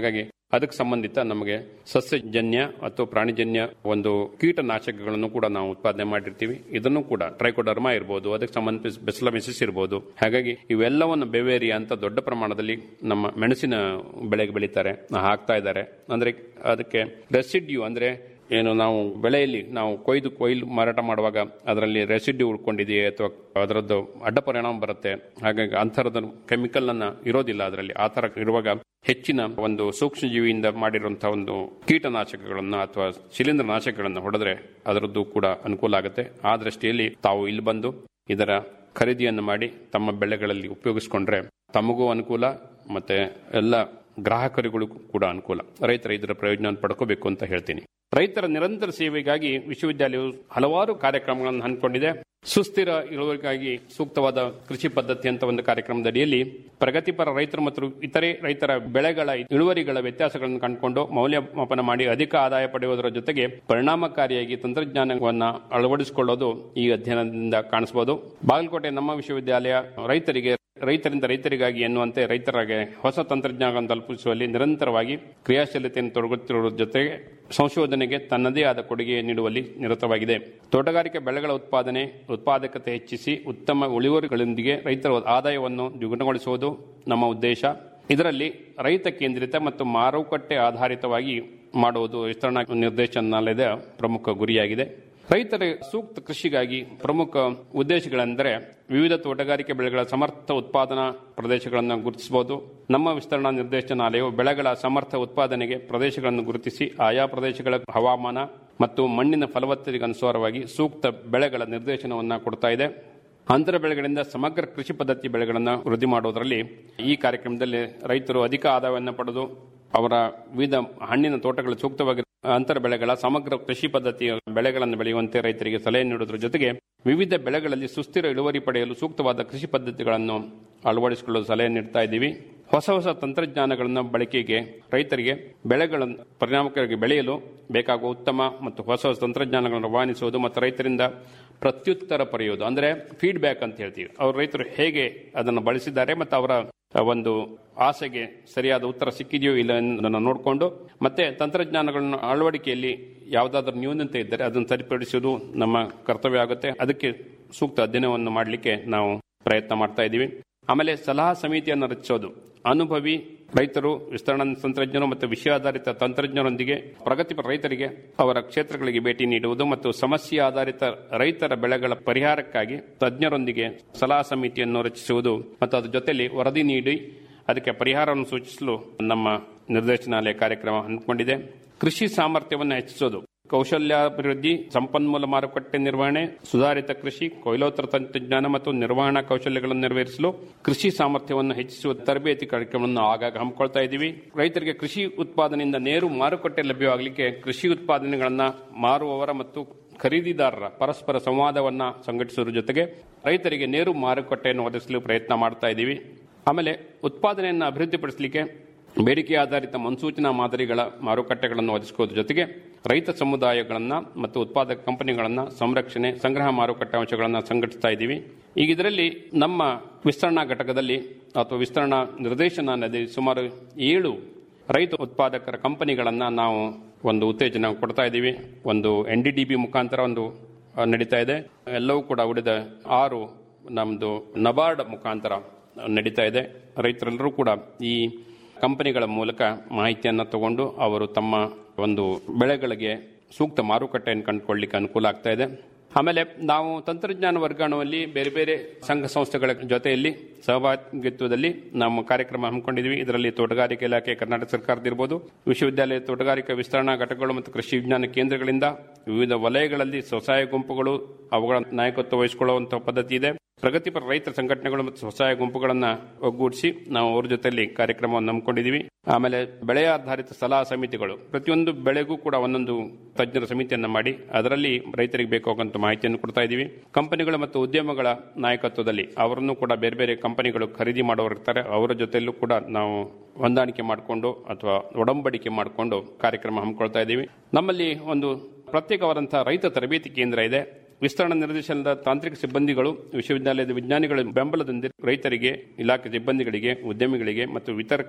ಅದಕ್ಕೆ ಸಂಬಂಧಿತ ನಮಗೆ ಸಸ್ಯಜನ್ಯ ಅಥವಾ ಪ್ರಾಣಿಜನ್ಯ ಒಂದು ಕೀಟನಾಶಕಗಳನ್ನು ಕೂಡ ನಾವು ಉತ್ಪಾದನೆ ಮಾಡಿರ್ತೀವಿ ಇದನ್ನು ಕೂಡ ಟ್ರೈಕೋಡರ್ಮಾ ಇರಬಹುದು ಅದಕ್ಕೆ ಸಂಬಂಧಿಸಿದ ಬೆಸ್ಲಮಿಸಿಸ್ ಇರಬಹುದು ಹಾಗಾಗಿ ಇವೆಲ್ಲವನ್ನು ಬೆವೇರಿಯಾ ಅಂತ ದೊಡ್ಡ ಪ್ರಮಾಣದಲ್ಲಿ ನಮ್ಮ ಮೆಣಸಿನ ಬೆಳೆಗೆ ಬೆಳೀತಾರೆ ಹಾಕ್ತಾ ಇದ್ದಾರೆ ಅಂದ್ರೆ ಅದಕ್ಕೆ ರೆಸಿಡ್ಯೂ ಅಂದ್ರೆ ಏನು ನಾವು ಬೆಳೆಯಲ್ಲಿ ನಾವು ಕೊಯ್ದು ಕೊಯ್ಲು ಮಾರಾಟ ಮಾಡುವಾಗ ಅದರಲ್ಲಿ ರೆಸಿಡ್ಯೂ ಉಳ್ಕೊಂಡಿದೆಯೇ ಅಥವಾ ಅದರದ್ದು ಅಡ್ಡ ಪರಿಣಾಮ ಬರುತ್ತೆ ಹಾಗಾಗಿ ಅಂಥರದ ಕೆಮಿಕಲ್ ಅನ್ನ ಇರೋದಿಲ್ಲ ಅದರಲ್ಲಿ ಆ ತರ ಇರುವಾಗ ಹೆಚ್ಚಿನ ಒಂದು ಸೂಕ್ಷ್ಮಜೀವಿಯಿಂದ ಮಾಡಿರುವಂತಹ ಒಂದು ಕೀಟನಾಶಕಗಳನ್ನ ಅಥವಾ ಶಿಲೀಂಧ್ರ ನಾಶಕಗಳನ್ನ ಹೊಡೆದ್ರೆ ಅದರದ್ದು ಕೂಡ ಅನುಕೂಲ ಆಗುತ್ತೆ ಆ ದೃಷ್ಟಿಯಲ್ಲಿ ತಾವು ಇಲ್ಲಿ ಬಂದು ಇದರ ಖರೀದಿಯನ್ನು ಮಾಡಿ ತಮ್ಮ ಬೆಳೆಗಳಲ್ಲಿ ಉಪಯೋಗಿಸಿಕೊಂಡ್ರೆ ತಮಗೂ ಅನುಕೂಲ ಮತ್ತೆ ಎಲ್ಲ ಗ್ರಾಹಕರಿಗೂ ಕೂಡ ಅನುಕೂಲ ರೈತರ ಇದರ ಪ್ರಯೋಜನ ಪಡ್ಕೋಬೇಕು ಅಂತ ಹೇಳ್ತೀನಿ ರೈತರ ನಿರಂತರ ಸೇವೆಗಾಗಿ ವಿಶ್ವವಿದ್ಯಾಲಯವು ಹಲವಾರು ಕಾರ್ಯಕ್ರಮಗಳನ್ನು ಹಮ್ಮಿಕೊಂಡಿದೆ ಸುಸ್ಥಿರ ಇಳುವರಿಗಾಗಿ ಸೂಕ್ತವಾದ ಕೃಷಿ ಪದ್ಧತಿ ಅಂತ ಒಂದು ಕಾರ್ಯಕ್ರಮದ ಅಡಿಯಲ್ಲಿ ಪ್ರಗತಿಪರ ರೈತರು ಮತ್ತು ಇತರೆ ರೈತರ ಬೆಳೆಗಳ ಇಳುವರಿಗಳ ವ್ಯತ್ಯಾಸಗಳನ್ನು ಕಂಡುಕೊಂಡು ಮೌಲ್ಯಮಾಪನ ಮಾಡಿ ಅಧಿಕ ಆದಾಯ ಪಡೆಯುವುದರ ಜೊತೆಗೆ ಪರಿಣಾಮಕಾರಿಯಾಗಿ ತಂತ್ರಜ್ಞಾನವನ್ನು ಅಳವಡಿಸಿಕೊಳ್ಳೋದು ಈ ಅಧ್ಯಯನದಿಂದ ಕಾಣಿಸಬಹುದು ಬಾಗಲಕೋಟೆ ನಮ್ಮ ವಿಶ್ವವಿದ್ಯಾಲಯ ರೈತರಿಗೆ ರೈತರಿಂದ ರೈತರಿಗಾಗಿ ಎನ್ನುವಂತೆ ರೈತರಿಗೆ ಹೊಸ ತಂತ್ರಜ್ಞಾನಗಳನ್ನು ತಲುಪಿಸುವಲ್ಲಿ ನಿರಂತರವಾಗಿ ಕ್ರಿಯಾಶೀಲತೆಯನ್ನು ತೊಡಗುತ್ತಿರುವ ಜೊತೆಗೆ ಸಂಶೋಧನೆಗೆ ತನ್ನದೇ ಆದ ಕೊಡುಗೆ ನೀಡುವಲ್ಲಿ ನಿರತವಾಗಿದೆ ತೋಟಗಾರಿಕೆ ಬೆಳೆಗಳ ಉತ್ಪಾದನೆ ಉತ್ಪಾದಕತೆ ಹೆಚ್ಚಿಸಿ ಉತ್ತಮ ಇಳುವರಿಗಳೊಂದಿಗೆ ರೈತರ ಆದಾಯವನ್ನು ದ್ವಿಗುಣಗೊಳಿಸುವುದು ನಮ್ಮ ಉದ್ದೇಶ ಇದರಲ್ಲಿ ರೈತ ಕೇಂದ್ರಿತ ಮತ್ತು ಮಾರುಕಟ್ಟೆ ಆಧಾರಿತವಾಗಿ ಮಾಡುವುದು ವಿಸ್ತರಣಾ ನಿರ್ದೇಶನಾಲಯದ ಪ್ರಮುಖ ಗುರಿಯಾಗಿದೆ ರೈತರ ಸೂಕ್ತ ಕೃಷಿಗಾಗಿ ಪ್ರಮುಖ ಉದ್ದೇಶಗಳೆಂದರೆ ವಿವಿಧ ತೋಟಗಾರಿಕೆ ಬೆಳೆಗಳ ಸಮರ್ಥ ಉತ್ಪಾದನಾ ಪ್ರದೇಶಗಳನ್ನು ಗುರುತಿಸಬಹುದು ನಮ್ಮ ವಿಸ್ತರಣಾ ನಿರ್ದೇಶನಾಲಯವು ಬೆಳೆಗಳ ಸಮರ್ಥ ಉತ್ಪಾದನೆಗೆ ಪ್ರದೇಶಗಳನ್ನು ಗುರುತಿಸಿ ಆಯಾ ಪ್ರದೇಶಗಳ ಹವಾಮಾನ ಮತ್ತು ಮಣ್ಣಿನ ಫಲವತ್ತತೆಗೆ ಅನುಸಾರವಾಗಿ ಸೂಕ್ತ ಬೆಳೆಗಳ ನಿರ್ದೇಶನವನ್ನು ಕೊಡ್ತಾ ಇದೆ ಅಂತರ ಬೆಳೆಗಳಿಂದ ಸಮಗ್ರ ಕೃಷಿ ಪದ್ಧತಿ ಬೆಳೆಗಳನ್ನು ವೃದ್ಧಿ ಮಾಡುವುದರಲ್ಲಿ ಈ ಕಾರ್ಯಕ್ರಮದಲ್ಲಿ ರೈತರು ಅಧಿಕ ಆದಾಯವನ್ನು ಪಡೆದು ಅವರ ವಿವಿಧ ಹಣ್ಣಿನ ತೋಟಗಳು ಸೂಕ್ತವಾಗಿ ಅಂತರ ಬೆಳೆಗಳ ಸಮಗ್ರ ಕೃಷಿ ಪದ್ಧತಿಯ ಬೆಳೆಗಳನ್ನು ಬೆಳೆಯುವಂತೆ ರೈತರಿಗೆ ಸಲಹೆ ನೀಡುವುದರ ಜೊತೆಗೆ ವಿವಿಧ ಬೆಳೆಗಳಲ್ಲಿ ಸುಸ್ಥಿರ ಇಳುವರಿ ಪಡೆಯಲು ಸೂಕ್ತವಾದ ಕೃಷಿ ಪದ್ಧತಿಗಳನ್ನು ಅಳವಡಿಸಿಕೊಳ್ಳಲು ಸಲಹೆ ನೀಡ್ತಾ ಇದ್ದೀವಿ ಹೊಸ ಹೊಸ ತಂತ್ರಜ್ಞಾನಗಳನ್ನು ಬಳಕೆಗೆ ರೈತರಿಗೆ ಬೆಳೆಗಳನ್ನು ಪರಿಣಾಮಕಾರಿಯಾಗಿ ಬೆಳೆಯಲು ಬೇಕಾಗುವ ಉತ್ತಮ ಮತ್ತು ಹೊಸ ಹೊಸ ತಂತ್ರಜ್ಞಾನಗಳನ್ನು ರವಾನಿಸುವುದು ಮತ್ತು ರೈತರಿಂದ ಪ್ರತ್ಯುತ್ತರ ಪಡೆಯುವುದು ಅಂದರೆ ಫೀಡ್ಬ್ಯಾಕ್ ಅಂತ ಹೇಳ್ತೀವಿ ಅವ್ರ ರೈತರು ಹೇಗೆ ಅದನ್ನು ಬಳಸಿದ್ದಾರೆ ಮತ್ತು ಅವರ ಒಂದು ಆಸೆಗೆ ಸರಿಯಾದ ಉತ್ತರ ಸಿಕ್ಕಿದೆಯೋ ಇಲ್ಲ ಅನ್ನೋದನ್ನು ನೋಡಿಕೊಂಡು ಮತ್ತೆ ತಂತ್ರಜ್ಞಾನಗಳನ್ನು ಅಳವಡಿಕೆಯಲ್ಲಿ ಯಾವುದಾದ್ರೂ ನ್ಯೂನತೆ ಇದ್ದರೆ ಅದನ್ನು ಸರಿಪಡಿಸುವುದು ನಮ್ಮ ಕರ್ತವ್ಯ ಆಗುತ್ತೆ ಅದಕ್ಕೆ ಸೂಕ್ತ ಅಧ್ಯಯನವನ್ನು ಮಾಡಲಿಕ್ಕೆ ನಾವು ಪ್ರಯತ್ನ ಮಾಡ್ತಾ ಇದ್ದೀವಿ ಆಮೇಲೆ ಸಲಹಾ ಸಮಿತಿಯನ್ನು ರಚಿಸೋದು ಅನುಭವಿ ರೈತರು ವಿಸ್ತರಣಾ ತಂತ್ರಜ್ಞರು ಮತ್ತು ವಿಷಯಾಧಾರಿತ ತಂತ್ರಜ್ಞರೊಂದಿಗೆ ಪ್ರಗತಿಪರ ರೈತರಿಗೆ ಅವರ ಕ್ಷೇತ್ರಗಳಿಗೆ ಭೇಟಿ ನೀಡುವುದು ಮತ್ತು ಸಮಸ್ಯೆ ಆಧಾರಿತ ರೈತರ ಬೆಳೆಗಳ ಪರಿಹಾರಕ್ಕಾಗಿ ತಜ್ಞರೊಂದಿಗೆ ಸಲಹಾ ಸಮಿತಿಯನ್ನು ರಚಿಸುವುದು ಮತ್ತು ಅದರ ಜೊತೆಯಲ್ಲಿ ವರದಿ ನೀಡಿ ಅದಕ್ಕೆ ಪರಿಹಾರವನ್ನು ಸೂಚಿಸಲು ನಮ್ಮ ನಿರ್ದೇಶನಾಲಯ ಕಾರ್ಯಕ್ರಮ ಹಮ್ಮಿಕೊಂಡಿದೆ ಕೃಷಿ ಸಾಮರ್ಥ್ಯವನ್ನು ಹೆಚ್ಚಿಸೋದು ಕೌಶಲ್ಯಾಭಿವೃದ್ಧಿ ಸಂಪನ್ಮೂಲ ಮಾರುಕಟ್ಟೆ ನಿರ್ವಹಣೆ ಸುಧಾರಿತ ಕೃಷಿ ಕೊಯ್ಲೋತ್ತರ ತಂತ್ರಜ್ಞಾನ ಮತ್ತು ನಿರ್ವಹಣಾ ಕೌಶಲ್ಯಗಳನ್ನು ನೆರವೇರಿಸಲು ಕೃಷಿ ಸಾಮರ್ಥ್ಯವನ್ನು ಹೆಚ್ಚಿಸುವ ತರಬೇತಿ ಕಾರ್ಯಕ್ರಮವನ್ನು ಆಗಾಗ ಹಮ್ಮಿಕೊಳ್ತಾ ಇದ್ದೀವಿ ರೈತರಿಗೆ ಕೃಷಿ ಉತ್ಪಾದನೆಯಿಂದ ನೇರು ಮಾರುಕಟ್ಟೆ ಲಭ್ಯವಾಗಲಿಕ್ಕೆ ಕೃಷಿ ಉತ್ಪಾದನೆಗಳನ್ನು ಮಾರುವವರ ಮತ್ತು ಖರೀದಿದಾರರ ಪರಸ್ಪರ ಸಂವಾದವನ್ನು ಸಂಘಟಿಸುವ ಜೊತೆಗೆ ರೈತರಿಗೆ ನೇರು ಮಾರುಕಟ್ಟೆಯನ್ನು ಒದಗಿಸಲು ಪ್ರಯತ್ನ ಮಾಡ್ತಾ ಇದ್ದೀವಿ ಆಮೇಲೆ ಉತ್ಪಾದನೆಯನ್ನು ಅಭಿವೃದ್ಧಿಪಡಿಸಲಿಕ್ಕೆ ಬೇಡಿಕೆ ಆಧಾರಿತ ಮುನ್ಸೂಚನಾ ಮಾದರಿಗಳ ಮಾರುಕಟ್ಟೆಗಳನ್ನು ಒದಗಿಸುವುದರ ಜೊತೆಗೆ ರೈತ ಸಮುದಾಯಗಳನ್ನು ಮತ್ತು ಉತ್ಪಾದಕ ಕಂಪನಿಗಳನ್ನು ಸಂರಕ್ಷಣೆ ಸಂಗ್ರಹ ಮಾರುಕಟ್ಟೆ ಅಂಶಗಳನ್ನು ಸಂಘಟಿಸ್ತಾ ಇದ್ದೀವಿ ಈಗ ಇದರಲ್ಲಿ ನಮ್ಮ ವಿಸ್ತರಣಾ ಘಟಕದಲ್ಲಿ ಅಥವಾ ವಿಸ್ತರಣಾ ನಿರ್ದೇಶನಾಲಯದಲ್ಲಿ ಸುಮಾರು ಏಳು ರೈತ ಉತ್ಪಾದಕರ ಕಂಪನಿಗಳನ್ನು ನಾವು ಒಂದು ಉತ್ತೇಜನ ಕೊಡ್ತಾ ಇದ್ದೀವಿ ಒಂದು ಎನ್ ಡಿ ಡಿ ಬಿ ಮುಖಾಂತರ ಒಂದು ನಡೀತಾ ಇದೆ ಎಲ್ಲವೂ ಕೂಡ ಉಳಿದ ಆರು ನಮ್ಮದು ನಬಾರ್ಡ್ ಮುಖಾಂತರ ನಡೀತಾ ಇದೆ ರೈತರೆಲ್ಲರೂ ಕೂಡ ಈ ಕಂಪನಿಗಳ ಮೂಲಕ ಮಾಹಿತಿಯನ್ನು ತಗೊಂಡು ಅವರು ತಮ್ಮ ಒಂದು ಬೆಳೆಗಳಿಗೆ ಸೂಕ್ತ ಮಾರುಕಟ್ಟೆಯನ್ನು ಕಂಡುಕೊಳ್ಳಲಿಕ್ಕೆ ಅನುಕೂಲ ಆಗ್ತಾ ಇದೆ ಆಮೇಲೆ ನಾವು ತಂತ್ರಜ್ಞಾನ ವರ್ಗಾವಣೆಯಲ್ಲಿ ಬೇರೆ ಬೇರೆ ಸಂಘ ಸಂಸ್ಥೆಗಳ ಜೊತೆಯಲ್ಲಿ ಸಹಭಾಗಿತ್ವದಲ್ಲಿ ನಮ್ಮ ಕಾರ್ಯಕ್ರಮ ಹಮ್ಮಿಕೊಂಡಿದ್ವಿ ಇದರಲ್ಲಿ ತೋಟಗಾರಿಕೆ ಇಲಾಖೆ ಕರ್ನಾಟಕ ಸರ್ಕಾರದಿರ್ಬೋದು ವಿಶ್ವವಿದ್ಯಾಲಯ ತೋಟಗಾರಿಕಾ ವಿಸ್ತರಣಾ ಘಟಕಗಳು ಮತ್ತು ಕೃಷಿ ವಿಜ್ಞಾನ ಕೇಂದ್ರಗಳಿಂದ ವಿವಿಧ ವಲಯಗಳಲ್ಲಿ ಸ್ವಸಹಾಯ ಗುಂಪುಗಳು ಅವುಗಳ ನಾಯಕತ್ವ ವಹಿಸಿಕೊಳ್ಳುವಂತಹ ಪದ್ಧತಿ ಇದೆ ಪ್ರಗತಿಪರ ರೈತರ ಸಂಘಟನೆಗಳು ಮತ್ತು ಸ್ವಸಹಾಯ ಗುಂಪುಗಳನ್ನ ಒಗ್ಗೂಡಿಸಿ ನಾವು ಅವ್ರ ಜೊತೆಯಲ್ಲಿ ಕಾರ್ಯಕ್ರಮವನ್ನು ಹಮ್ಮಿಕೊಂಡಿದ್ದೀವಿ ಆಮೇಲೆ ಬೆಳೆ ಆಧಾರಿತ ಸಲಹಾ ಸಮಿತಿಗಳು ಪ್ರತಿಯೊಂದು ಬೆಳೆಗೂ ಕೂಡ ಒಂದೊಂದು ತಜ್ಞರ ಸಮಿತಿಯನ್ನ ಮಾಡಿ ಅದರಲ್ಲಿ ರೈತರಿಗೆ ಬೇಕಾಗುವಂತ ಮಾಹಿತಿಯನ್ನು ಕೊಡ್ತಾ ಇದ್ದೀವಿ ಕಂಪನಿಗಳು ಮತ್ತು ಉದ್ಯಮಗಳ ನಾಯಕತ್ವದಲ್ಲಿ ಅವರನ್ನು ಕೂಡ ಬೇರೆ ಬೇರೆ ಕಂಪನಿಗಳು ಖರೀದಿ ಮಾಡೋರು ಇರ್ತಾರೆ ಅವರ ಜೊತೆಯಲ್ಲೂ ಕೂಡ ನಾವು ಹೊಂದಾಣಿಕೆ ಮಾಡಿಕೊಂಡು ಅಥವಾ ಒಡಂಬಡಿಕೆ ಮಾಡಿಕೊಂಡು ಕಾರ್ಯಕ್ರಮ ಹಮ್ಮಿಕೊಳ್ತಾ ಇದ್ದೀವಿ ನಮ್ಮಲ್ಲಿ ಒಂದು ಪ್ರತ್ಯೇಕವಾದಂತಹ ರೈತ ತರಬೇತಿ ಕೇಂದ್ರ ಇದೆ ವಿಸ್ತರಣಾ ನಿರ್ದೇಶನದ ತಾಂತ್ರಿಕ ಸಿಬ್ಬಂದಿಗಳು ವಿಶ್ವವಿದ್ಯಾಲಯದ ವಿಜ್ಞಾನಿಗಳ ಬೆಂಬಲದೊಂದಿಗೆ ರೈತರಿಗೆ ಇಲಾಖೆ ಸಿಬ್ಬಂದಿಗಳಿಗೆ ಉದ್ಯಮಿಗಳಿಗೆ ಮತ್ತು ವಿತರಕರಿಗೆ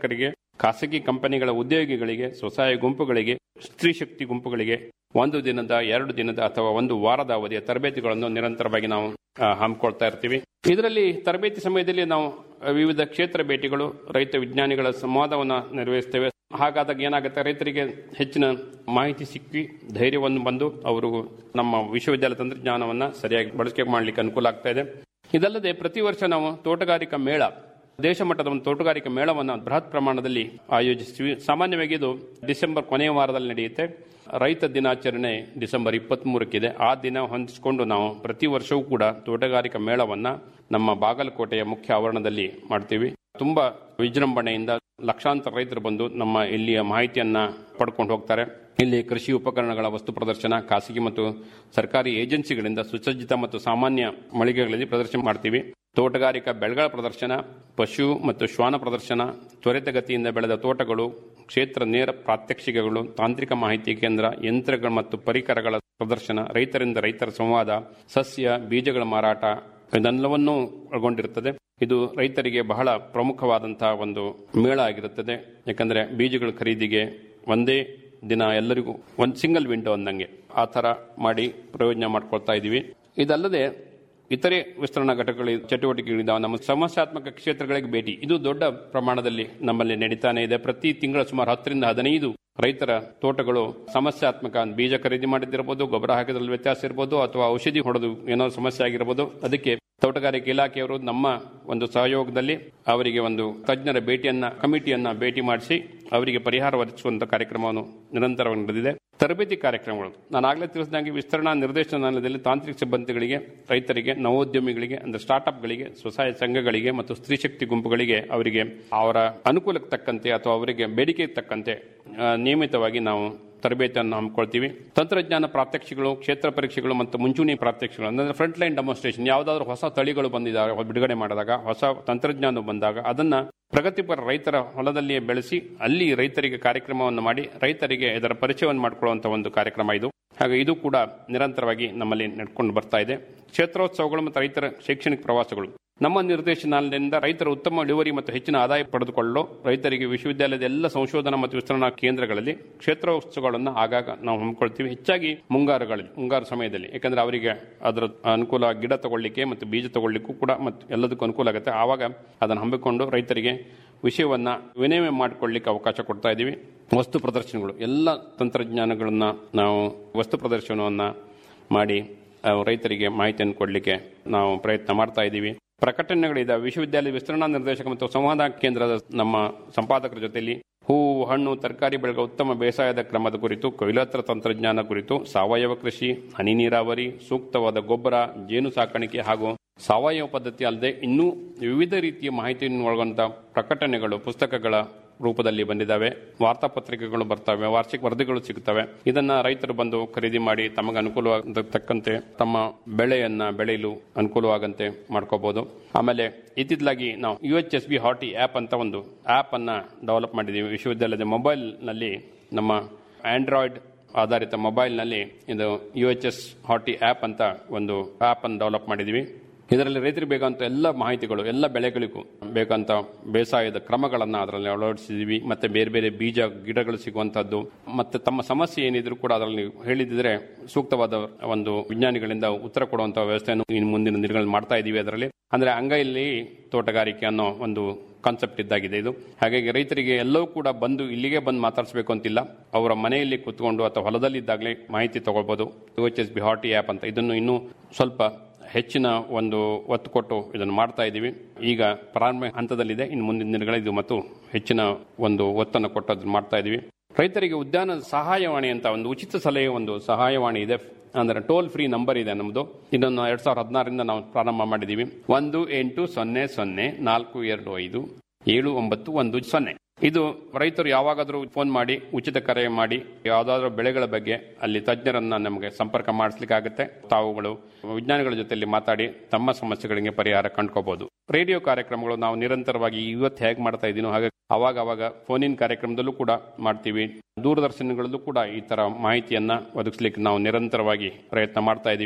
ಖಾಸಗಿ ಕಂಪನಿಗಳ ಉದ್ಯೋಗಿಗಳಿಗೆ ಸ್ವಸಹಾಯ ಗುಂಪುಗಳಿಗೆ ಸ್ತ್ರೀ ಶಕ್ತಿ ಗುಂಪುಗಳಿಗೆ ಒಂದು ದಿನದ ಎರಡು ದಿನದ ಅಥವಾ ಒಂದು ವಾರದ ಅವಧಿಯ ತರಬೇತಿಗಳನ್ನು ನಿರಂತರವಾಗಿ ನಾವು ಆ, ಹಮ್ಮಿಕೊಳ್ತಾ ಇರ್ತೀವಿ ಇದರಲ್ಲಿ ತರಬೇತಿ ಸಮಯದಲ್ಲಿ ನಾವು ವಿವಿಧ ಕ್ಷೇತ್ರ ಭೇಟಿಗಳು ರೈತ ವಿಜ್ಞಾನಿಗಳ ಸಂವಾದವನ್ನು ನಿರ್ವಹಿಸ್ತೇವೆ ಹಾಗಾದಾಗ ಏನಾಗುತ್ತೆ ರೈತರಿಗೆ ಹೆಚ್ಚಿನ ಮಾಹಿತಿ ಸಿಕ್ಕಿ ಧೈರ್ಯವನ್ನು ಬಂದು ಅವರು ನಮ್ಮ ವಿಶ್ವವಿದ್ಯಾಲಯ ತಂತ್ರಜ್ಞಾನವನ್ನು ಸರಿಯಾಗಿ ಬಳಕೆ ಮಾಡಲಿಕ್ಕೆ ಅನುಕೂಲ ಆಗ್ತಾ ಇದೆ ಇದಲ್ಲದೆ ಪ್ರತಿ ವರ್ಷ ನಾವು ತೋಟಗಾರಿಕಾ ಮೇಳ ದೇಶ ಮಟ್ಟದ ಒಂದು ತೋಟಗಾರಿಕಾ ಮೇಳವನ್ನು ಬೃಹತ್ ಪ್ರಮಾಣದಲ್ಲಿ ಆಯೋಜಿಸ್ತೀವಿ ಸಾಮಾನ್ಯವಾಗಿ ಇದು ಡಿಸೆಂಬರ್ ಕೊನೆಯ ವಾರದಲ್ಲಿ ನಡೆಯುತ್ತೆ ರೈತ ದಿನಾಚರಣೆ ಡಿಸೆಂಬರ್ ಇಪ್ಪತ್ತ್ ಮೂರಕ್ಕಿದೆ ಆ ದಿನ ಹೊಂದಿಸಿಕೊಂಡು ನಾವು ಪ್ರತಿ ವರ್ಷವೂ ಕೂಡ ತೋಟಗಾರಿಕಾ ಮೇಳವನ್ನ ನಮ್ಮ ಬಾಗಲಕೋಟೆಯ ಮುಖ್ಯ ಆವರಣದಲ್ಲಿ ಮಾಡ್ತೀವಿ ತುಂಬಾ ವಿಜೃಂಭಣೆಯಿಂದ ಲಕ್ಷಾಂತರ ರೈತರು ಬಂದು ನಮ್ಮ ಇಲ್ಲಿಯ ಮಾಹಿತಿಯನ್ನ ಪಡ್ಕೊಂಡು ಹೋಗ್ತಾರೆ ಇಲ್ಲಿ ಕೃಷಿ ಉಪಕರಣಗಳ ವಸ್ತು ಪ್ರದರ್ಶನ ಖಾಸಗಿ ಮತ್ತು ಸರ್ಕಾರಿ ಏಜೆನ್ಸಿಗಳಿಂದ ಸುಸಜ್ಜಿತ ಮತ್ತು ಸಾಮಾನ್ಯ ಮಳಿಗೆಗಳಲ್ಲಿ ಪ್ರದರ್ಶನ ಮಾಡ್ತೀವಿ ತೋಟಗಾರಿಕಾ ಬೆಳೆಗಳ ಪ್ರದರ್ಶನ ಪಶು ಮತ್ತು ಶ್ವಾನ ಪ್ರದರ್ಶನ ತ್ವರಿತಗತಿಯಿಂದ ಬೆಳೆದ ತೋಟಗಳು ಕ್ಷೇತ್ರ ನೇರ ಪ್ರಾತ್ಯಕ್ಷಿಕೆಗಳು ತಾಂತ್ರಿಕ ಮಾಹಿತಿ ಕೇಂದ್ರ ಯಂತ್ರಗಳು ಮತ್ತು ಪರಿಕರಗಳ ಪ್ರದರ್ಶನ ರೈತರಿಂದ ರೈತರ ಸಂವಾದ ಸಸ್ಯ ಬೀಜಗಳ ಮಾರಾಟ ಇದೆಲ್ಲವನ್ನೂ ಒಳಗೊಂಡಿರುತ್ತದೆ ಇದು ರೈತರಿಗೆ ಬಹಳ ಪ್ರಮುಖವಾದಂತಹ ಒಂದು ಮೇಳ ಆಗಿರುತ್ತದೆ ಯಾಕಂದ್ರೆ ಬೀಜಗಳ ಖರೀದಿಗೆ ಒಂದೇ ದಿನ ಎಲ್ಲರಿಗೂ ಒಂದು ಸಿಂಗಲ್ ವಿಂಡೋ ಅಂದಂಗೆ ಆ ಥರ ಮಾಡಿ ಪ್ರಯೋಜನ ಮಾಡ್ಕೊಳ್ತಾ ಇದ್ದೀವಿ ಇದಲ್ಲದೆ ಇತರೆ ವಿಸ್ತರಣಾ ಘಟಕಗಳು ಚಟುವಟಿಕೆಗಳಿದ್ದಾವೆ ನಮ್ಮ ಸಮಸ್ಯಾತ್ಮಕ ಕ್ಷೇತ್ರಗಳಿಗೆ ಭೇಟಿ ಇದು ದೊಡ್ಡ ಪ್ರಮಾಣದಲ್ಲಿ ನಮ್ಮಲ್ಲಿ ನಡೀತಾನೆ ಇದೆ ಪ್ರತಿ ತಿಂಗಳ ಸುಮಾರು ಹತ್ತರಿಂದ ಹದಿನೈದು ರೈತರ ತೋಟಗಳು ಸಮಸ್ಯಾತ್ಮಕ ಬೀಜ ಖರೀದಿ ಮಾಡಿದ್ದಿರಬಹುದು ಗೊಬ್ಬರ ಹಾಕಿದ್ರಲ್ಲಿ ವ್ಯತ್ಯಾಸ ಇರಬಹುದು ಅಥವಾ ಔಷಧಿ ಹೊಡೆದು ಏನೋ ಸಮಸ್ಯೆ ಆಗಿರಬಹುದು ಅದಕ್ಕೆ ತೋಟಗಾರಿಕೆ ಇಲಾಖೆಯವರು ನಮ್ಮ ಒಂದು ಸಹಯೋಗದಲ್ಲಿ ಅವರಿಗೆ ಒಂದು ತಜ್ಞರ ಭೇಟಿಯನ್ನ ಕಮಿಟಿಯನ್ನ ಭೇಟಿ ಮಾಡಿಸಿ ಅವರಿಗೆ ಪರಿಹಾರ ಒದಗಿಸುವಂತ ಕಾರ್ಯಕ್ರಮವನ್ನು ನಿರಂತರವಾಗಿ ನಡೆದಿದೆ ತರಬೇತಿ ಕಾರ್ಯಕ್ರಮಗಳು ನಾನು ಆಗಲೇ ತಿಳಿಸಿದಂಗೆ ವಿಸ್ತರಣಾ ನಿರ್ದೇಶನಾಲಯದಲ್ಲಿ ತಾಂತ್ರಿಕ ಸಿಬ್ಬಂದಿಗಳಿಗೆ ರೈತರಿಗೆ ನವೋದ್ಯಮಿಗಳಿಗೆ ಅಂದ್ರೆ ಸ್ಟಾರ್ಟ್ಅಪ್ಗಳಿಗೆ ಸ್ವಸಹಾಯ ಸಂಘಗಳಿಗೆ ಮತ್ತು ಸ್ತ್ರೀ ಶಕ್ತಿ ಗುಂಪುಗಳಿಗೆ ಅವರಿಗೆ ಅವರ ಅನುಕೂಲಕ್ಕೆ ತಕ್ಕಂತೆ ಅಥವಾ ಅವರಿಗೆ ಬೇಡಿಕೆಗೆ ತಕ್ಕಂತೆ ಆ, ನಿಯಮಿತವಾಗಿ ನಾವು ತರಬೇತಿಯನ್ನು ಹಮ್ಮಿಕೊಳ್ತೀವಿ ತಂತ್ರಜ್ಞಾನ ಪ್ರಾತ್ಯಕ್ಷಿಗಳು ಕ್ಷೇತ್ರ ಪರೀಕ್ಷೆಗಳು ಮತ್ತು ಮುಂಚೂಣಿ ಪ್ರಾತ್ಯಕ್ಷಿಗಳು ಅಂದ್ರೆ ಫ್ರಂಟ್ ಲೈನ್ ಡೆಮಾನ್ಸ್ಟ್ರೇಷನ್ ಯಾವುದಾದ್ರೂ ಹೊಸ ತಳಿಗಳು ಬಂದಿದ್ದಾರೆ ಬಿಡುಗಡೆ ಮಾಡಿದಾಗ ಹೊಸ ತಂತ್ರಜ್ಞಾನ ಬಂದಾಗ ಅದನ್ನ ಪ್ರಗತಿಪರ ರೈತರ ಹೊಲದಲ್ಲಿಯೇ ಬೆಳೆಸಿ ಅಲ್ಲಿ ರೈತರಿಗೆ ಕಾರ್ಯಕ್ರಮವನ್ನು ಮಾಡಿ ರೈತರಿಗೆ ಇದರ ಪರಿಚಯವನ್ನು ಮಾಡಿಕೊಳ್ಳುವಂತ ಒಂದು ಕಾರ್ಯಕ್ರಮ ಇದು ಹಾಗೆ ಇದು ಕೂಡ ನಿರಂತರವಾಗಿ ನಮ್ಮಲ್ಲಿ ನಡ್ಕೊಂಡು ಬರ್ತಾ ಇದೆ ಕ್ಷೇತ್ರೋತ್ಸವಗಳು ಮತ್ತು ರೈತರ ಶೈಕ್ಷಣಿಕ ಪ್ರವಾಸಗಳು ನಮ್ಮ ನಿರ್ದೇಶನಾಲಯದಿಂದ ರೈತರ ಉತ್ತಮ ಇಳುವರಿ ಮತ್ತು ಹೆಚ್ಚಿನ ಆದಾಯ ಪಡೆದುಕೊಳ್ಳಲು ರೈತರಿಗೆ ವಿಶ್ವವಿದ್ಯಾಲಯದ ಎಲ್ಲ ಸಂಶೋಧನಾ ಮತ್ತು ವಿಸ್ತರಣಾ ಕೇಂದ್ರಗಳಲ್ಲಿ ಕ್ಷೇತ್ರೋತ್ಸವಗಳನ್ನು ಆಗಾಗ ನಾವು ಹಮ್ಮಿಕೊಳ್ತೀವಿ ಹೆಚ್ಚಾಗಿ ಮುಂಗಾರುಗಳಲ್ಲಿ ಮುಂಗಾರು ಸಮಯದಲ್ಲಿ ಯಾಕಂದ್ರೆ ಅವರಿಗೆ ಅದರ ಅನುಕೂಲ ಗಿಡ ತಗೊಳ್ಳಿಕ್ಕೆ ಮತ್ತು ಬೀಜ ತಗೊಳ್ಳಿಕ್ಕೂ ಕೂಡ ಮತ್ತು ಎಲ್ಲದಕ್ಕೂ ಅನುಕೂಲ ಆಗುತ್ತೆ ಆವಾಗ ಅದನ್ನು ಹಮ್ಮಿಕೊಂಡು ರೈತರಿಗೆ ವಿಷಯವನ್ನ ವಿನಿಮಯ ಮಾಡಿಕೊಳ್ಳಿಕ್ಕೆ ಅವಕಾಶ ಕೊಡ್ತಾ ಇದ್ದೀವಿ ವಸ್ತು ಪ್ರದರ್ಶನಗಳು ಎಲ್ಲ ತಂತ್ರಜ್ಞಾನಗಳನ್ನ ನಾವು ವಸ್ತು ಪ್ರದರ್ಶನವನ್ನ ಮಾಡಿ ಆ, ರೈತರಿಗೆ ಮಾಹಿತಿಯನ್ನು ಕೊಡಲಿಕ್ಕೆ ನಾವು ಪ್ರಯತ್ನ ಮಾಡ್ತಾ ಇದ್ದೀವಿ ಪ್ರಕಟಣೆಗಳಿದ್ದಾವೆ ವಿಶ್ವವಿದ್ಯಾಲಯ ವಿಸ್ತರಣಾ ನಿರ್ದೇಶಕ ಮತ್ತು ಸಂವಾದ ಕೇಂದ್ರದ ನಮ್ಮ ಸಂಪಾದಕರ ಜೊತೆಯಲ್ಲಿ ಹೂವು ಹಣ್ಣು ತರಕಾರಿ ಬೆಳೆಗಳ ಉತ್ತಮ ಬೇಸಾಯದ ಕ್ರಮದ ಕುರಿತು ಕೊಯ್ಲೋತ್ತರ ತಂತ್ರಜ್ಞಾನ ಕುರಿತು ಸಾವಯವ ಕೃಷಿ ಹನಿ ನೀರಾವರಿ ಸೂಕ್ತವಾದ ಗೊಬ್ಬರ ಜೇನು ಸಾಕಾಣಿಕೆ ಹಾಗೂ ಸಾವಯವ ಪದ್ಧತಿ ಅಲ್ಲದೆ ಇನ್ನೂ ವಿವಿಧ ರೀತಿಯ ಮಾಹಿತಿಯನ್ನು ಒಳಗೊಂಡ ಪ್ರಕಟಣೆಗಳು ಪುಸ್ತಕಗಳ ರೂಪದಲ್ಲಿ ಬಂದಿದ್ದಾವೆ ವಾರ್ತಾಪತ್ರಿಕೆಗಳು ಬರ್ತವೆ ವಾರ್ಷಿಕ ವರದಿಗಳು ಸಿಗುತ್ತವೆ ಇದನ್ನ ರೈತರು ಬಂದು ಖರೀದಿ ಮಾಡಿ ತಮಗೆ ಅನುಕೂಲವಾದ ತಕ್ಕಂತೆ ತಮ್ಮ ಬೆಳೆಯನ್ನ ಬೆಳೆಯಲು ಅನುಕೂಲವಾಗಂತೆ ಮಾಡ್ಕೋಬಹುದು ಆಮೇಲೆ ಇತ್ತಿತ್ತಲಾಗಿ ನಾವು U H S B horti app ಅಂತ ಒಂದು ಆಪ್ ಅನ್ನ ಡೆವಲಪ್ ಮಾಡಿದ್ದೀವಿ ವಿಶ್ವವಿದ್ಯಾಲಯದ ಮೊಬೈಲ್ ನಲ್ಲಿ ನಮ್ಮ ಆಂಡ್ರಾಯ್ಡ್ ಆಧಾರಿತ ಮೊಬೈಲ್ನಲ್ಲಿ ಇದು U H S horti app ಅಂತ ಒಂದು ಆಪ್ ಅನ್ನು ಡೆವಲಪ್ ಮಾಡಿದ್ದೀವಿ ಇದರಲ್ಲಿ ರೈತರಿಗೆ ಬೇಕಾದಂತ ಎಲ್ಲ ಮಾಹಿತಿಗಳು ಎಲ್ಲ ಬೆಳೆಗಳಿಗೂ ಬೇಕಂತ ಬೇಸಾಯದ ಕ್ರಮಗಳನ್ನು ಅದರಲ್ಲಿ ಅಳವಡಿಸಿದೀವಿ ಮತ್ತೆ ಬೇರೆ ಬೇರೆ ಬೀಜ ಗಿಡಗಳು ಸಿಗುವಂತದ್ದು ಮತ್ತೆ ತಮ್ಮ ಸಮಸ್ಯೆ ಏನಿದ್ರು ಕೂಡ ಅದರಲ್ಲಿ ಹೇಳಿದ್ರೆ ಸೂಕ್ತವಾದ ಒಂದು ವಿಜ್ಞಾನಿಗಳಿಂದ ಉತ್ತರ ಕೊಡುವಂತ ವ್ಯವಸ್ಥೆಯನ್ನು ಇನ್ನು ಮುಂದಿನ ದಿನಗಳಲ್ಲಿ ಮಾಡ್ತಾ ಇದೀವಿ ಅದರಲ್ಲಿ ಅಂದ್ರೆ ಅಂಗೈಲಿ ತೋಟಗಾರಿಕೆ ಅನ್ನೋ ಒಂದು ಕಾನ್ಸೆಪ್ಟ್ ಇದ್ದಾಗಿದೆ ಇದು ಹಾಗಾಗಿ ರೈತರಿಗೆ ಎಲ್ಲವೂ ಕೂಡ ಬಂದು ಇಲ್ಲಿಗೆ ಬಂದು ಮಾತಾಡಿಸಬೇಕು ಅಂತಿಲ್ಲ ಅವರ ಮನೆಯಲ್ಲಿ ಕುತ್ಕೊಂಡು ಅಥವಾ ಹೊಲದಲ್ಲಿ ಇದ್ದಾಗಲೇ ಮಾಹಿತಿ ತಗೊಳ್ಬಹುದು U H S B horti app ಅಂತ ಇದನ್ನು ಇನ್ನೂ ಸ್ವಲ್ಪ ಹೆಚ್ಚಿನ ಒಂದು ಒತ್ತು ಕೊಟ್ಟು ಇದನ್ನು ಮಾಡ್ತಾ ಇದ್ದೀವಿ ಈಗ ಪ್ರಾರಂಭ ಹಂತದಲ್ಲಿದೆ ಇನ್ನು ಮುಂದಿನ ದಿನಗಳಿದ್ದು ಮತ್ತು ಹೆಚ್ಚಿನ ಒಂದು ಒತ್ತನ್ನು ಕೊಟ್ಟು ಅದನ್ನು ಮಾಡ್ತಾ ಇದ್ದೀವಿ ರೈತರಿಗೆ ಉದ್ಯಾನ ಸಹಾಯವಾಣಿ ಅಂತ ಒಂದು ಉಚಿತ ಸಲಹೆ ಒಂದು ಸಹಾಯವಾಣಿ ಇದೆ ಅಂದ್ರೆ ಟೋಲ್ ಫ್ರೀ ನಂಬರ್ ಇದೆ ನಮ್ಮದು ಇದನ್ನು ಎರಡ್ ಸಾವಿರದ ಹದಿನಾರರಿಂದ ನಾವು ಪ್ರಾರಂಭ ಮಾಡಿದ್ದೀವಿ ಒಂದು ಎಂಟು ಸೊನ್ನೆ ಸೊನ್ನೆ ನಾಲ್ಕು ಎರಡು ಐದು ಏಳು ಒಂಬತ್ತು ಒಂದು ಸೊನ್ನೆ ಇದು ರೈತರು ಯಾವಾಗಾದರೂ ಫೋನ್ ಮಾಡಿ ಉಚಿತ ಕರೆ ಮಾಡಿ ಯಾವುದಾದ್ರೂ ಬೆಳೆಗಳ ಬಗ್ಗೆ ಅಲ್ಲಿ ತಜ್ಞರನ್ನ ನಮಗೆ ಸಂಪರ್ಕ ಮಾಡಿಸ್ಲಿಕ್ಕಾಗುತ್ತೆ ತಾವುಗಳು ವಿಜ್ಞಾನಿಗಳ ಜೊತೆಯಲ್ಲಿ ಮಾತಾಡಿ ತಮ್ಮ ಸಮಸ್ಯೆಗಳಿಗೆ ಪರಿಹಾರ ಕಂಡ್ಕೋಬಹುದು ರೇಡಿಯೋ ಕಾರ್ಯಕ್ರಮಗಳು ನಾವು ನಿರಂತರವಾಗಿ ಇವತ್ತು ಹೇಗೆ ಮಾಡ್ತಾ ಇದ್ದೀನೋ ಹಾಗೆ ಅವಾಗ ಅವಾಗ ಫೋನಿನ ಕಾರ್ಯಕ್ರಮದಲ್ಲೂ ಕೂಡ ಮಾಡ್ತೀವಿ ದೂರದರ್ಶನಗಳಲ್ಲೂ ಕೂಡ ಈ ತರ ಮಾಹಿತಿಯನ್ನ ಒದಗಿಸ್ಲಿಕ್ಕೆ ನಾವು ನಿರಂತರವಾಗಿ ಪ್ರಯತ್ನ ಮಾಡ್ತಾ ಇದ್ದೀವಿ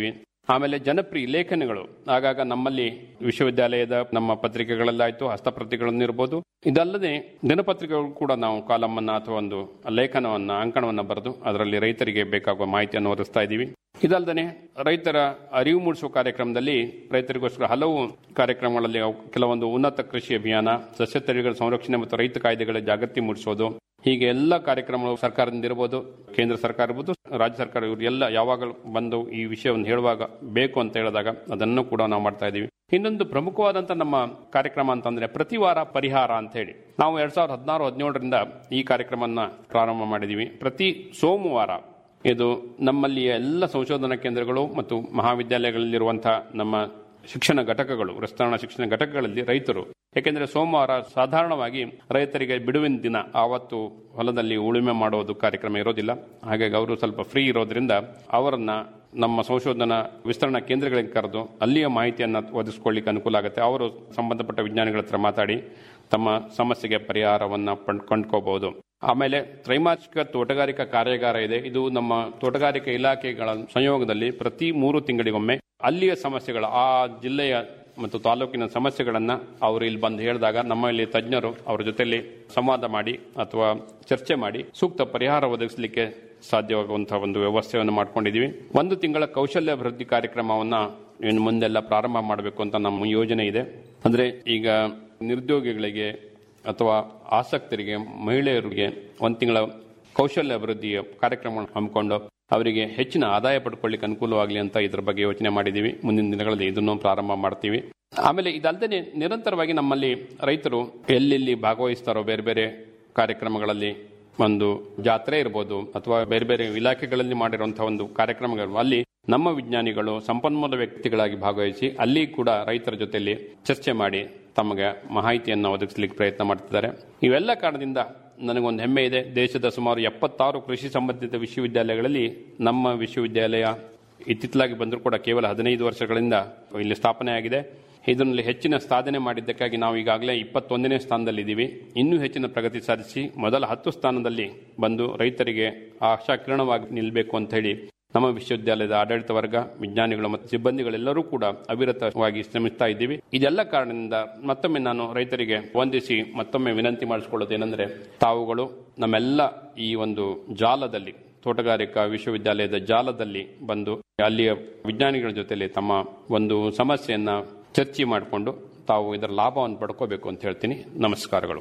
ಆಮೇಲೆ ಜನಪ್ರಿಯ ಲೇಖನಗಳು ಆಗಾಗ ನಮ್ಮಲ್ಲಿ ವಿಶ್ವವಿದ್ಯಾಲಯದ ನಮ್ಮ ಪತ್ರಿಕೆಗಳಲ್ಲಾಯ್ತು ಹಸ್ತಪ್ರತಿಗಳನ್ನು ಇರಬಹುದು ಇದಲ್ಲದೆ ದಿನಪತ್ರಿಕೆಗಳು ಕೂಡ ನಾವು ಕಾಲಮ್ ಅನ್ನ ಅಥವಾ ಒಂದು ಲೇಖನವನ್ನ ಅಂಕಣವನ್ನ ಬರೆದು ಅದರಲ್ಲಿ ರೈತರಿಗೆ ಬೇಕಾಗುವ ಮಾಹಿತಿಯನ್ನು ಒದಗಿಸ್ತಾ ಇದ್ದೀವಿ ಇದಲ್ಲದೆ ರೈತರ ಅರಿವು ಮೂಡಿಸುವ ಕಾರ್ಯಕ್ರಮದಲ್ಲಿ ರೈತರಿಗೋಸ್ಕರ ಹಲವು ಕಾರ್ಯಕ್ರಮಗಳಲ್ಲಿ ಅವು ಕೆಲವೊಂದು ಉನ್ನತ ಕೃಷಿ ಅಭಿಯಾನ ಸಸ್ಯ ತಳಿಗಳ ಸಂರಕ್ಷಣೆ ಮತ್ತು ರೈತ ಕಾಯ್ದೆಗಳ ಜಾಗೃತಿ ಮೂಡಿಸೋದು ಹೀಗೆ ಎಲ್ಲ ಕಾರ್ಯಕ್ರಮಗಳು ಸರ್ಕಾರದಿಂದ ಇರಬಹುದು ಕೇಂದ್ರ ಸರ್ಕಾರ ಇರ್ಬೋದು ರಾಜ್ಯ ಸರ್ಕಾರ ಇವರು ಎಲ್ಲ ಯಾವಾಗ ಬಂದು ಈ ವಿಷಯವನ್ನು ಹೇಳುವಾಗ ಬೇಕು ಅಂತ ಹೇಳಿದಾಗ ಅದನ್ನು ಕೂಡ ನಾವು ಮಾಡ್ತಾ ಇದ್ದೀವಿ ಇನ್ನೊಂದು ಪ್ರಮುಖವಾದಂತ ನಮ್ಮ ಕಾರ್ಯಕ್ರಮ ಅಂತಂದ್ರೆ ಪ್ರತಿ ವಾರ ಪರಿಹಾರ ಅಂತ ಹೇಳಿ ನಾವು ಎರಡ್ ಸಾವಿರದ ಹದಿನಾರು ಹದಿನೇಳರಿಂದ ಈ ಕಾರ್ಯಕ್ರಮವನ್ನ ಪ್ರಾರಂಭ ಮಾಡಿದೀವಿ ಪ್ರತಿ ಸೋಮವಾರ ಇದು ನಮ್ಮಲ್ಲಿಯ ಎಲ್ಲ ಸಂಶೋಧನಾ ಕೇಂದ್ರಗಳು ಮತ್ತು ಮಹಾವಿದ್ಯಾಲಯಗಳಲ್ಲಿರುವಂತಹ ನಮ್ಮ ಶಿಕ್ಷಣ ಘಟಕಗಳು ವಿಸ್ತರಣಾ ಶಿಕ್ಷಣ ಘಟಕಗಳಲ್ಲಿ ರೈತರು ಯಾಕೆಂದ್ರೆ ಸೋಮವಾರ ಸಾಧಾರಣವಾಗಿ ರೈತರಿಗೆ ಬಿಡುವಿನ ದಿನ ಆವತ್ತು ಹೊಲದಲ್ಲಿ ಉಳುಮೆ ಮಾಡುವುದು ಕಾರ್ಯಕ್ರಮ ಇರೋದಿಲ್ಲ ಹಾಗಾಗಿ ಅವರು ಸ್ವಲ್ಪ ಫ್ರೀ ಇರೋದ್ರಿಂದ ಅವರನ್ನ ನಮ್ಮ ಸಂಶೋಧನಾ ವಿಸ್ತರಣಾ ಕೇಂದ್ರಗಳಿಗೆ ಕರೆದು ಅಲ್ಲಿಯ ಮಾಹಿತಿಯನ್ನು ಒದಗಿಸ್ಕೊಳ್ಳಿಕ್ಕೆ ಅನುಕೂಲ ಆಗುತ್ತೆ ಅವರು ಸಂಬಂಧಪಟ್ಟ ವಿಜ್ಞಾನಿಗಳ ಹತ್ರ ಮಾತಾಡಿ ತಮ್ಮ ಸಮಸ್ಯೆಗೆ ಪರಿಹಾರವನ್ನ ಪಂಡ್- ಕಂಡ್ಕೋಬಹುದು ಆಮೇಲೆ ತ್ರೈಮಾಸಿಕ ತೋಟಗಾರಿಕಾ ಕಾರ್ಯಾಗಾರ ಇದೆ ಇದು ನಮ್ಮ ತೋಟಗಾರಿಕಾ ಇಲಾಖೆಗಳ ಸಂಯೋಗದಲ್ಲಿ ಪ್ರತಿ ಮೂರು ತಿಂಗಳಿಗೊಮ್ಮೆ ಅಲ್ಲಿಯ ಸಮಸ್ಯೆಗಳು ಆ ಜಿಲ್ಲೆಯ ಮತ್ತು ತಾಲೂಕಿನ ಸಮಸ್ಯೆಗಳನ್ನ ಅವರು ಇಲ್ಲಿ ಬಂದು ಹೇಳಿದಾಗ ನಮ್ಮಲ್ಲಿ ತಜ್ಞರು ಅವರ ಜೊತೆಲಿ ಸಂವಾದ ಮಾಡಿ ಅಥವಾ ಚರ್ಚೆ ಮಾಡಿ ಸೂಕ್ತ ಪರಿಹಾರ ಒದಗಿಸಲಿಕ್ಕೆ ಸಾಧ್ಯವಾಗುವಂತಹ ಒಂದು ವ್ಯವಸ್ಥೆಯನ್ನು ಮಾಡ್ಕೊಂಡಿದೀವಿ ಒಂದು ತಿಂಗಳ ಕೌಶಲ್ಯ ಅಭಿವೃದ್ಧಿ ಕಾರ್ಯಕ್ರಮವನ್ನ ಇನ್ನು ಮುಂದೆಲ್ಲ ಪ್ರಾರಂಭ ಮಾಡಬೇಕು ಅಂತ ನಮ್ಮ ಯೋಜನೆ ಇದೆ ಅಂದ್ರೆ ಈಗ ನಿರುದ್ಯೋಗಿಗಳಿಗೆ ಅಥವಾ ಆಸಕ್ತರಿಗೆ ಮಹಿಳೆಯರಿಗೆ ಒಂದು ತಿಂಗಳ ಕೌಶಲ್ಯ ಅಭಿವೃದ್ಧಿಯ ಕಾರ್ಯಕ್ರಮವನ್ನು ಹಮ್ಮಿಕೊಂಡು ಅವರಿಗೆ ಹೆಚ್ಚಿನ ಆದಾಯ ಪಡ್ಕೊಳ್ಳಿಕ್ಕೆ ಅನುಕೂಲವಾಗಲಿ ಅಂತ ಇದ್ರ ಬಗ್ಗೆ ಯೋಚನೆ ಮಾಡಿದ್ದೀವಿ ಮುಂದಿನ ದಿನಗಳಲ್ಲಿ ಇದನ್ನು ಪ್ರಾರಂಭ ಮಾಡ್ತೀವಿ ಆಮೇಲೆ ಇದಲ್ಲದೆ ನಿರಂತರವಾಗಿ ನಮ್ಮಲ್ಲಿ ರೈತರು ಎಲ್ಲೆಲ್ಲಿ ಭಾಗವಹಿಸ್ತಾರೋ ಬೇರೆ ಬೇರೆ ಕಾರ್ಯಕ್ರಮಗಳಲ್ಲಿ ಒಂದು ಜಾತ್ರೆ ಇರ್ಬೋದು ಅಥವಾ ಬೇರೆ ಬೇರೆ ಇಲಾಖೆಗಳಲ್ಲಿ ಮಾಡಿರುವಂತಹ ಒಂದು ಕಾರ್ಯಕ್ರಮಗಳು ಅಲ್ಲಿ ನಮ್ಮ ವಿಜ್ಞಾನಿಗಳು ಸಂಪನ್ಮೂಲ ವ್ಯಕ್ತಿಗಳಾಗಿ ಭಾಗವಹಿಸಿ ಅಲ್ಲಿ ಕೂಡ ರೈತರ ಜೊತೆಯಲ್ಲಿ ಚರ್ಚೆ ಮಾಡಿ ತಮಗೆ ಮಾಹಿತಿಯನ್ನು ಒದಗಿಸಲಿಕ್ಕೆ ಪ್ರಯತ್ನ ಮಾಡ್ತಿದ್ದಾರೆ ಇವೆಲ್ಲ ಕಾರಣದಿಂದ ನನಗೊಂದು ಹೆಮ್ಮೆ ಇದೆ ದೇಶದ ಸುಮಾರು ಎಪ್ಪತ್ತಾರು ಕೃಷಿ ಸಂಬಂಧಿತ ವಿಶ್ವವಿದ್ಯಾಲಯಗಳಲ್ಲಿ ನಮ್ಮ ವಿಶ್ವವಿದ್ಯಾಲಯ ಇತ್ತಿತ್ತಲಾಗಿ ಬಂದರೂ ಕೂಡ ಕೇವಲ ಹದಿನೈದು ವರ್ಷಗಳಿಂದ ಇಲ್ಲಿ ಸ್ಥಾಪನೆ ಆಗಿದೆ ಇದರಲ್ಲಿ ಹೆಚ್ಚಿನ ಸಾಧನೆ ಮಾಡಿದ್ದಕ್ಕಾಗಿ ನಾವು ಈಗಾಗಲೇ ಇಪ್ಪತ್ತೊಂದನೇ ಸ್ಥಾನದಲ್ಲಿದ್ದೀವಿ ಇನ್ನೂ ಹೆಚ್ಚಿನ ಪ್ರಗತಿ ಸಾಧಿಸಿ ಮೊದಲ ಹತ್ತು ಸ್ಥಾನದಲ್ಲಿ ಬಂದು ರೈತರಿಗೆ ಆಶಾಕಿರಣವಾಗಿ ನಿಲ್ಲಬೇಕು ಅಂತ ಹೇಳಿ ನಮ್ಮ ವಿಶ್ವವಿದ್ಯಾಲಯದ ಆಡಳಿತ ವರ್ಗ ವಿಜ್ಞಾನಿಗಳು ಮತ್ತು ಸಿಬ್ಬಂದಿಗಳೆಲ್ಲರೂ ಕೂಡ ಅವಿರತವಾಗಿ ಶ್ರಮಿಸ್ತಾ ಇದ್ದೀವಿ ಇದೆಲ್ಲ ಕಾರಣದಿಂದ ಮತ್ತೊಮ್ಮೆ ನಾನು ರೈತರಿಗೆ ವಂದಿಸಿ ಮತ್ತೊಮ್ಮೆ ವಿನಂತಿ ಮಾಡಿಸಿಕೊಳ್ಳೋದೇನೆಂದರೆ ತಾವುಗಳು ನಮ್ಮೆಲ್ಲ ಈ ಒಂದು ಜಾಲದಲ್ಲಿ ತೋಟಗಾರಿಕಾ ವಿಶ್ವವಿದ್ಯಾಲಯದ ಜಾಲದಲ್ಲಿ ಬಂದು ಅಲ್ಲಿಯ ವಿಜ್ಞಾನಿಗಳ ಜೊತೆಲಿ ತಮ್ಮ ಒಂದು ಸಮಸ್ಯೆಯನ್ನ ಚರ್ಚೆ ಮಾಡಿಕೊಂಡು ತಾವು ಇದರ ಲಾಭವನ್ನು ಪಡ್ಕೋಬೇಕು ಅಂತ ಹೇಳ್ತೀನಿ ನಮಸ್ಕಾರಗಳು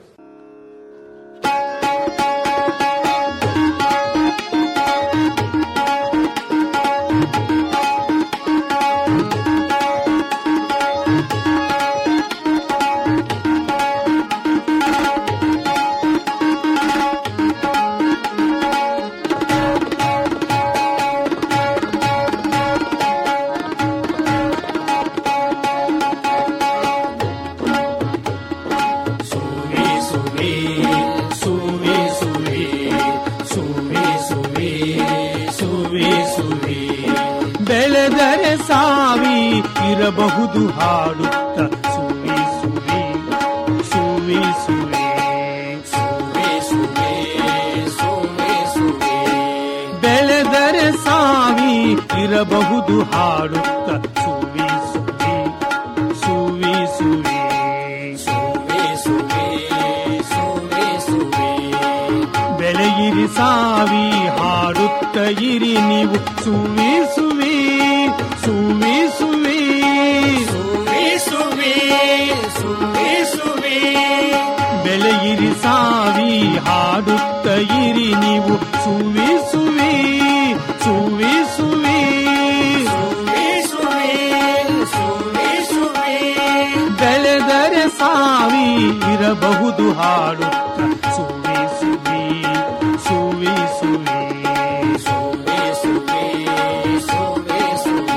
ಸುವಿ ಸುವಿ ಸುವಿ ಸುವಿ ಸುವಿ ಸುವಿ ಸುವಿ ಸುವಿ ಬೆಳೆದರೆ ಸಾವಿ ಇರಬಹುದು ಹಾಡುತ್ತ ಸುವಿ ಸುವಿ ಸುವಿ ಸುವಿ ಸುವಿ ಸುವಿ ಸುವಿ ಸುವಿ ಬೆಳೆದರೆ ಸಾವಿ ಇರಬಹುದು ಹಾಡುತ್ತ ಸುವಿ ಸುವಿ ಸುವಿ ಸುವಿ ಸುವಿ ಸುವಿ ಸುವಿ ಸುವಿ ಬೆಳೆಯಿರಿ ಸಾವಿ ಹಾಡುತ್ತ ಇರಿ ನೀವು ಸುವಿ ಸುವಿ ಸುವಿ ಸುವಿ ಸುವಿ ಸುವಿ ಸುವಿ ಸುವಿ ಬೆಳೆಯಿರಿ ಸಾವಿ ಹಾಡುತ್ತ ಇರಿ ನೀವು ಸುವಿ ಸುವಿ ಸುವಿ ಸುವಿ ಸುವಿ ಸುವಿ ಸುವಿ ಸುವಿ ಬೆಳೆದರೆ ಸಾವಿ ಇರಬಹುದು ಹಾಡುತ್ತ ಸುವಿ ಸುವಿ ಸುವಿ ಸುವಿ ಸುವಿ ಸುವಿ ಸುವಿ ಸುವಿ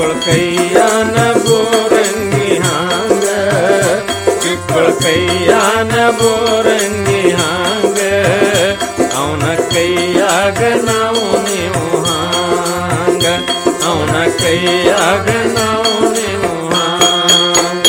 ಚಿಕ್ಕಳ ಕೈಯಾನ ಬೋರಂಗಿ ಹಾಂಗ ಚಿಕ್ಕಳ ಕೈಯಾನ ಬೋರಂಗಿ ಹಾಂಗ ಅವನ ಕೈಯಾಗ ನಾವು ನೀವು ಹಾಂಗ ಅವನ ಕೈಯಾಗ ನಾವು ನೀವು ಹಾಂಗ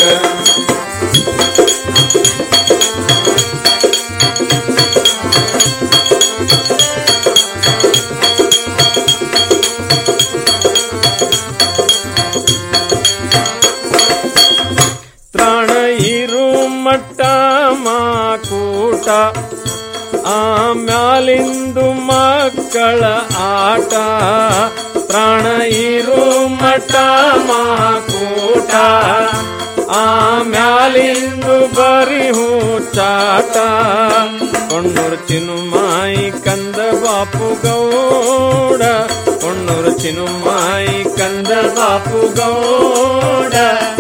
ತ್ರಾಣ ಇರು ಮಟ್ಟ ಮಾಕೂಟ ಆಮ್ಯಾಲಿಂದು ಮಕ್ಕಳ ಆಟ ಪ್ರಾಣ ಇರು ಮಠ ಮಾಕೂಟ ಆಮ್ಯಾಲಿಂದು ಬರಿ ಹೂಚಾಟ ಕೊಂಡೂರು ಚಿನುಮಾಯಿ ಕಂದ ಬಾಪು ಗೌಡ ಕೊಂಡೂರು ಚಿನುಮಾಯಿ ಕಂದ ಬಾಪು ಗೌಡ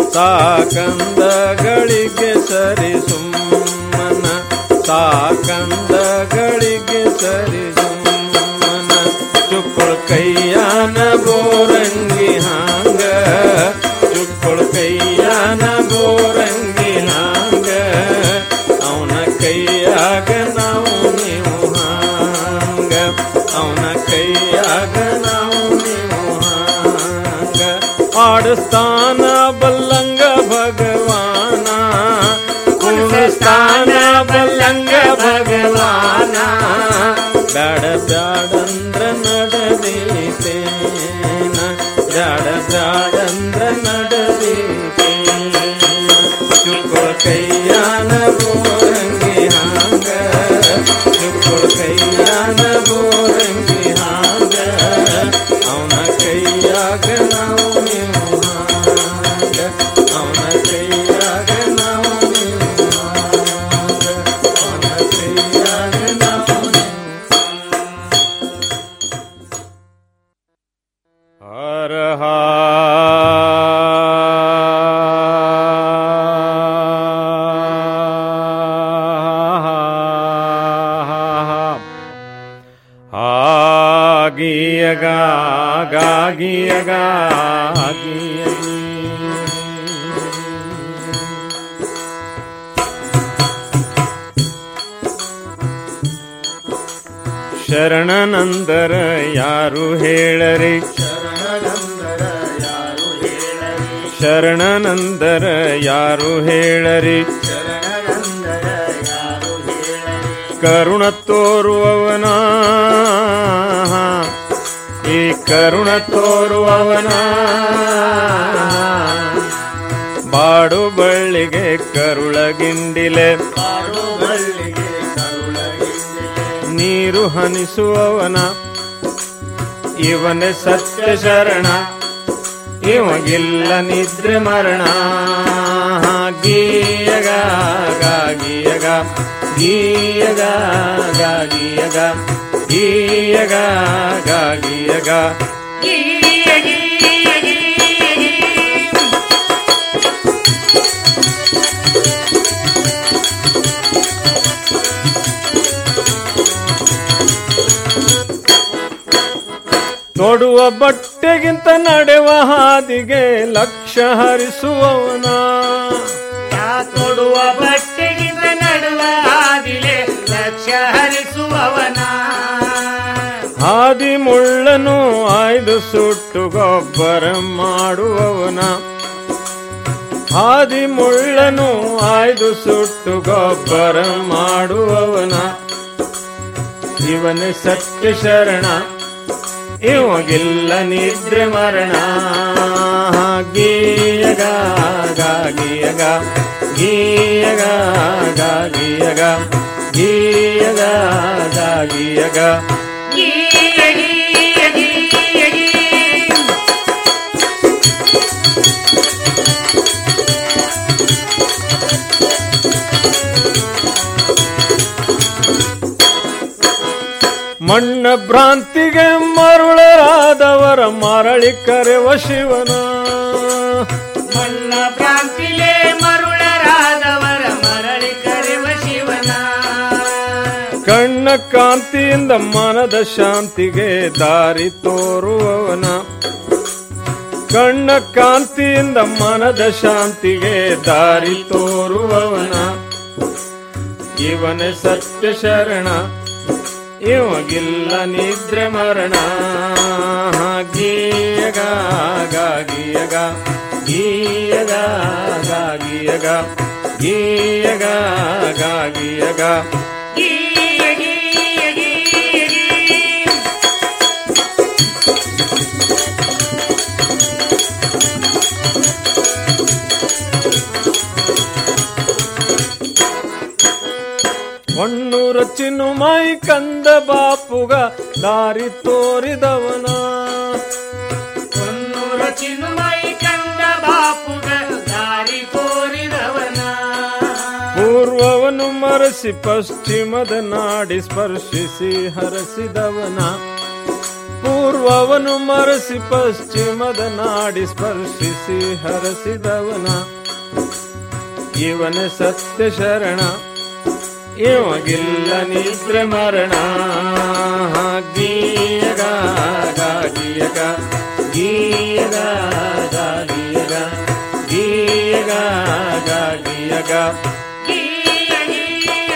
ಸಾಕಂದಗಳಿಗೆ ಸರಿ ಸುಮ್ಮನ ಸಾಕಂದಗಳಿಗೆ ಸರಿ ಸುಮ್ಮನ ಚುಕ್ಕುಳ ಕೈಯಾನ ಬೋರಂಗಿ ಹಾಂಗ ಚುಕ್ಕುಳ ಕೈಯಾನ ಬೋರಂಗಿ ಹಾಂಗ ಅವನ ಕೈಯಾಗ ನಾವು ನೀವು ಹಾಂಗ ಅವನ ಕೈಯಾಗ ನಾವು ನೀವು ಹಾಂಗ ಆಡಸ್ತಾನ ಬಲ್ಲಂಗ ಭಗವಾನ ಕುಣಿಸ್ತಾನ ಬಲ್ಲಂಗ ಭಗವಾನ ಬ್ಯಾಡ ಬ್ಯಾಡಂದ್ರ ನಡದೀತೇನ ಬ್ಯಾಡ ಬ್ಯಾಡಂದ್ರ ನಡದೀತೇನ ಚುಕ್ಕುಳ ಕೈಯಾನ ಬೋರಂಗಿ ಹಾಂಗ ಚುಕ್ಕುಳ ಕೈಯಾನ ಬೋರಂಗಿ ಹಾಂಗ ಅವನ ಕೈಯಾಗ ನಾವು ನೀವು ಹಾಂಗ ಅವನ ಕೈಯಾಗ ನಾವು ನೀವು ಹಾಂಗ ಅವನ ಕೈಯಾಗ ನಾವು ಹರ ಆಗಿಯಗ ಗಾಗಿಯಗ ಶರಣನಂದರ ಯಾರು ಹೇಳರಿ ಶರಣನಂದರ ಯಾರು ಹೇಳರಿ ಕರುಣ ತೋರುವವನ ಈ ಕರುಣ ತೋರುವವನ ಬಾಡು ಬಳ್ಳಿಗೆ ಕರುಳಗಿಂಡಿಲೆ ನೀರು ಹನಿಸುವವನ ಇವನೇ ಸತ್ಯ ಶರಣ ಇವಾಗಿಲ್ಲ ನಿದ್ರೆ ಮರಣ ಗೀಯಗ ಗಾಗಿಯಗ ಗೀಯಗ ಗಾಗಿಯಗ ಗೀಯಗ ಗಾಗಿಯಗ ತೊಡುವ ಬಟ್ಟೆಗಿಂತ ನಡೆವ ಹಾದಿಗೆ ಲಕ್ಷ್ಯ ಹರಿಸುವವನ ತೊಡುವ ಬಟ್ಟೆಗಿಂತ ನಡುವ ಹಾದಿಲೆ ಲಕ್ಷ್ಯ ಹರಿಸುವವನ ಹಾದಿ ಮುಳ್ಳನು ಆಯ್ದು ಸುಟ್ಟು ಗೊಬ್ಬರ ಮಾಡುವವನ ಹಾದಿ ಮುಳ್ಳನು ಆಯ್ದು ಸುಟ್ಟು ಗೊಬ್ಬರ ಮಾಡುವವನ ಇವನೇ ಸತ್ಯ ಶರಣ ಇವಾಗಿಲ್ಲ ನಿದ್ರೆ ಮರಣ ಗೀಯಗ ಗಾಗಿಯಗ ಗೀಯಗ ಗಾಗಿಯಗ ಗೀಯಗ ಗಾಗಿಯಗ ಮಣ್ಣ ಭ್ರಾಂತಿಗೆ ಮರುಳರಾದವರ ಮರಳಿ ಕರೆವ ಶಿವನ ಮಣ್ಣ ಭ್ರಾಂತಿಲೆ ಮರುಳರಾದವರ ಮರಳಿ ಕರೆವ ಶಿವನ ಕಣ್ಣ ಕಾಂತಿಯಿಂದ ಮನದ ಶಾಂತಿಗೆ ದಾರಿ ತೋರುವವನ ಕಣ್ಣ ಕಾಂತಿಯಿಂದ ಮನದ ಶಾಂತಿಗೆ ದಾರಿ ತೋರುವವನ ಇವನೇ ಸತ್ಯ ಶರಣ ಇವಗಿಲ್ಲ ನಿದ್ರೆ ಮರಣ ಗೀಯಗ ಗೀಯಗ ಗೀಯಗ ಗೀಯಗ ಗೀಯಗ ಗೀಯಗ ಗೀಯ ಗೀಯ ಗೀಯ ಗೀಯ ಹೊಣ್ಣೂರ ಚಿನ್ನುಮೈ ಕಂದ ಬಾಪುಗ ದಾರಿ ತೋರಿದವನ ಹೊನ್ನೂರ ಚಿನ್ಮೈ ಕಂದ ಬಾಪುಗ ದಾರಿ ತೋರಿದವನ ಪೂರ್ವವನ್ನು ಮರೆಸಿ ಪಶ್ಚಿಮದ ನಾಡಿ ಸ್ಪರ್ಶಿಸಿ ಹರಸಿದವನ ಪೂರ್ವವನ್ನು ಮರೆಸಿ ಪಶ್ಚಿಮದ ನಾಡಿ ಸ್ಪರ್ಶಿಸಿ ಹರಸಿದವನ ಇವನ ಸತ್ಯ ಶರಣ ಇವಗಿಲ್ಲ ನಿದ್ರೆ ಮರಣ ಗೀಯಗ ಗೀಯಗ ಗೀಯಗ ಗೀಯಗ ಗೀಯಗ ಗೀಯಗ ಗೀಯ ಗೀಯ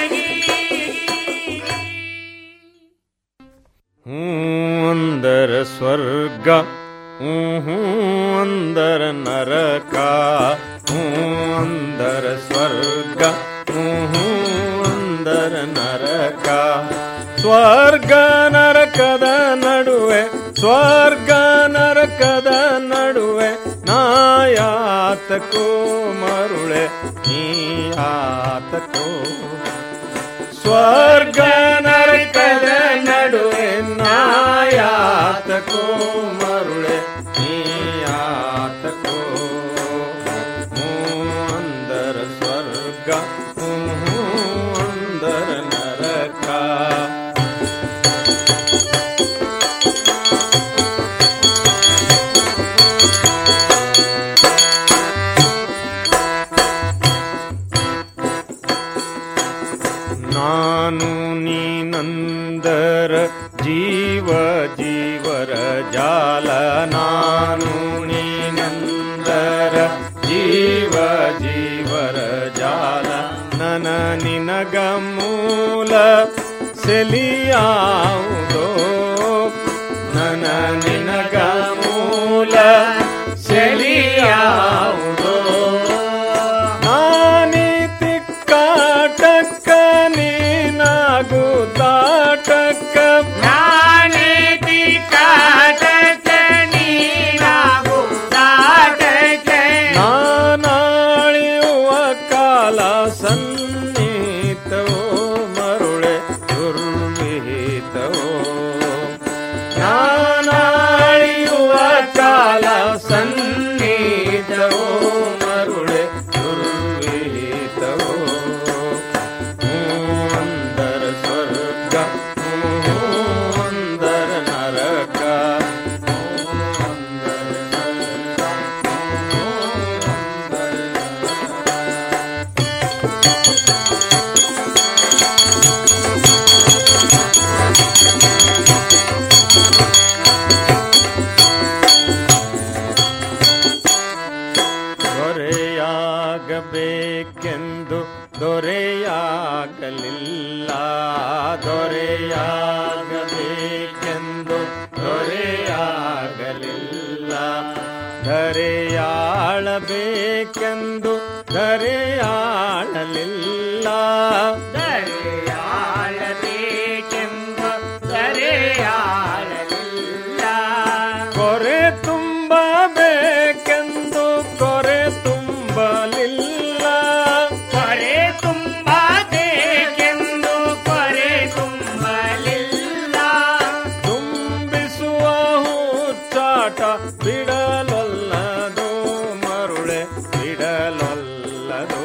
ಅಂದರ ಸ್ವರ್ಗ ಹ್ಞೂ ಅಂದರ ನರಕ ಹ್ಞೂ ಅಂದರ ಸ್ವರ್ಗ ಹ್ಞೂ ಅಂದರ ನರಕ ಸ್ವರ್ಗ ನರಕದ ನಡುವೆ ಸ್ವರ್ಗ ನರಕದ ನಡುವೆ ನಾಯಾತಕೋ ಮರುಳೆ ನೀಯಾತಕೋ ಸ್ವರ್ಗ ನರಕದ ನಡುವೆ ನಾಯಾತಕೋ ಮರುಳೆ ನೀಯಾತಕೋ ಹ್ಞೂ ಅಂದರ ಸ್ವರ್ಗ ಹ್ಞೂ ಅಂದರ ನರಕ ನಾನು ನೀನಂದರ ಜೀವ ಜೀವರ ಜಾಲ ನಾನು ನೀನಂದರ ಜೀವ ಜೀವರ ಜಾಲ ನನ ನಿನಗ ಮೂಲ ಸೆಲಿಯಾವುದೋ ನನ ನಿನಗ ಮೂಲ ಸೆಲಿಯಾವುದೋ ನಾನೀತಿ ಕಾಟಕ್ಕ ನೀನಾಗು ದಾಟಕ್ಕ ನಾನೇತಿ ಕಾಟಕ ನೀನಾಗು ದಾಟಕ ನಾನಾಳಿಯುವ ಕಾಲ ಸನ್ನಿಹಿತವೋ ಮರುಳೆ ದುರ್ವಿಹಿತವೋ ನಾನಾಳಿಯುವ ಕಾಲ ಸನ್ನಿಹಿತವೋ ಮರುಳೆ ದುರ್ವಿಹಿತವೋ ಹ್ಞೂ ಅಂದರ ಸ್ವರ್ಗ ಹ್ಞೂ ಅಂದರ ನರಕ ದೊರೆಯಾಗಬೇಕೆಂದು ದೊರೆಯಾಗಲಿಲ್ಲ ದೊರೆಯಾಗಬೇಕೆಂದು ದೊರೆಯಾಗಲಿಲ್ಲ ಧರೆಯಾಳಬೇಕೆಂದು ಧರೆಯಾಳಲಿಲ್ಲ ದರೆಯಾಳಬೇಕೆಂಬ ದರೆಯಾಳಲಿಲ್ಲ ಕೊರೆ ತುಂಬಬೇಕೆಂದು ಕೊರೆ ತುಂಬಲಿಲ್ಲ ಕೊರೆ ತುಂಬಬೇಕೆಂದು ಕೊರೆ ತುಂಬಲಿಲ್ಲ ತುಂಬಿಸುವ ಹುಚ್ಚಾಟ ಬಿಡಲೊಲ್ಲದು ಮರುಳೆ ಬಿಡಲೊಲ್ಲದು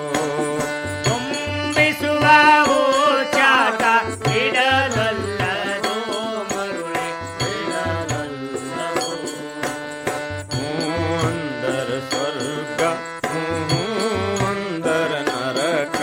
ತುಂಬಿಸುವ ಹೂಚಾಟ ಬಿಡಲೊಲ್ಲದು ಮರುಳೆ ಬಿಡಲೊಲ್ಲದು ಹ್ಞೂ ಅಂದರ ಸ್ವರ್ಗ ಹ್ಞೂ ಅಂದರ ನರಕ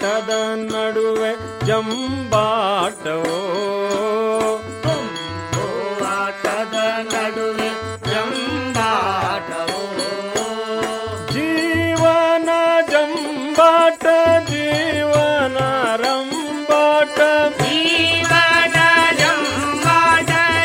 ತೋಟದ ನಡುವೆ ಜಂಬಾಟವೋ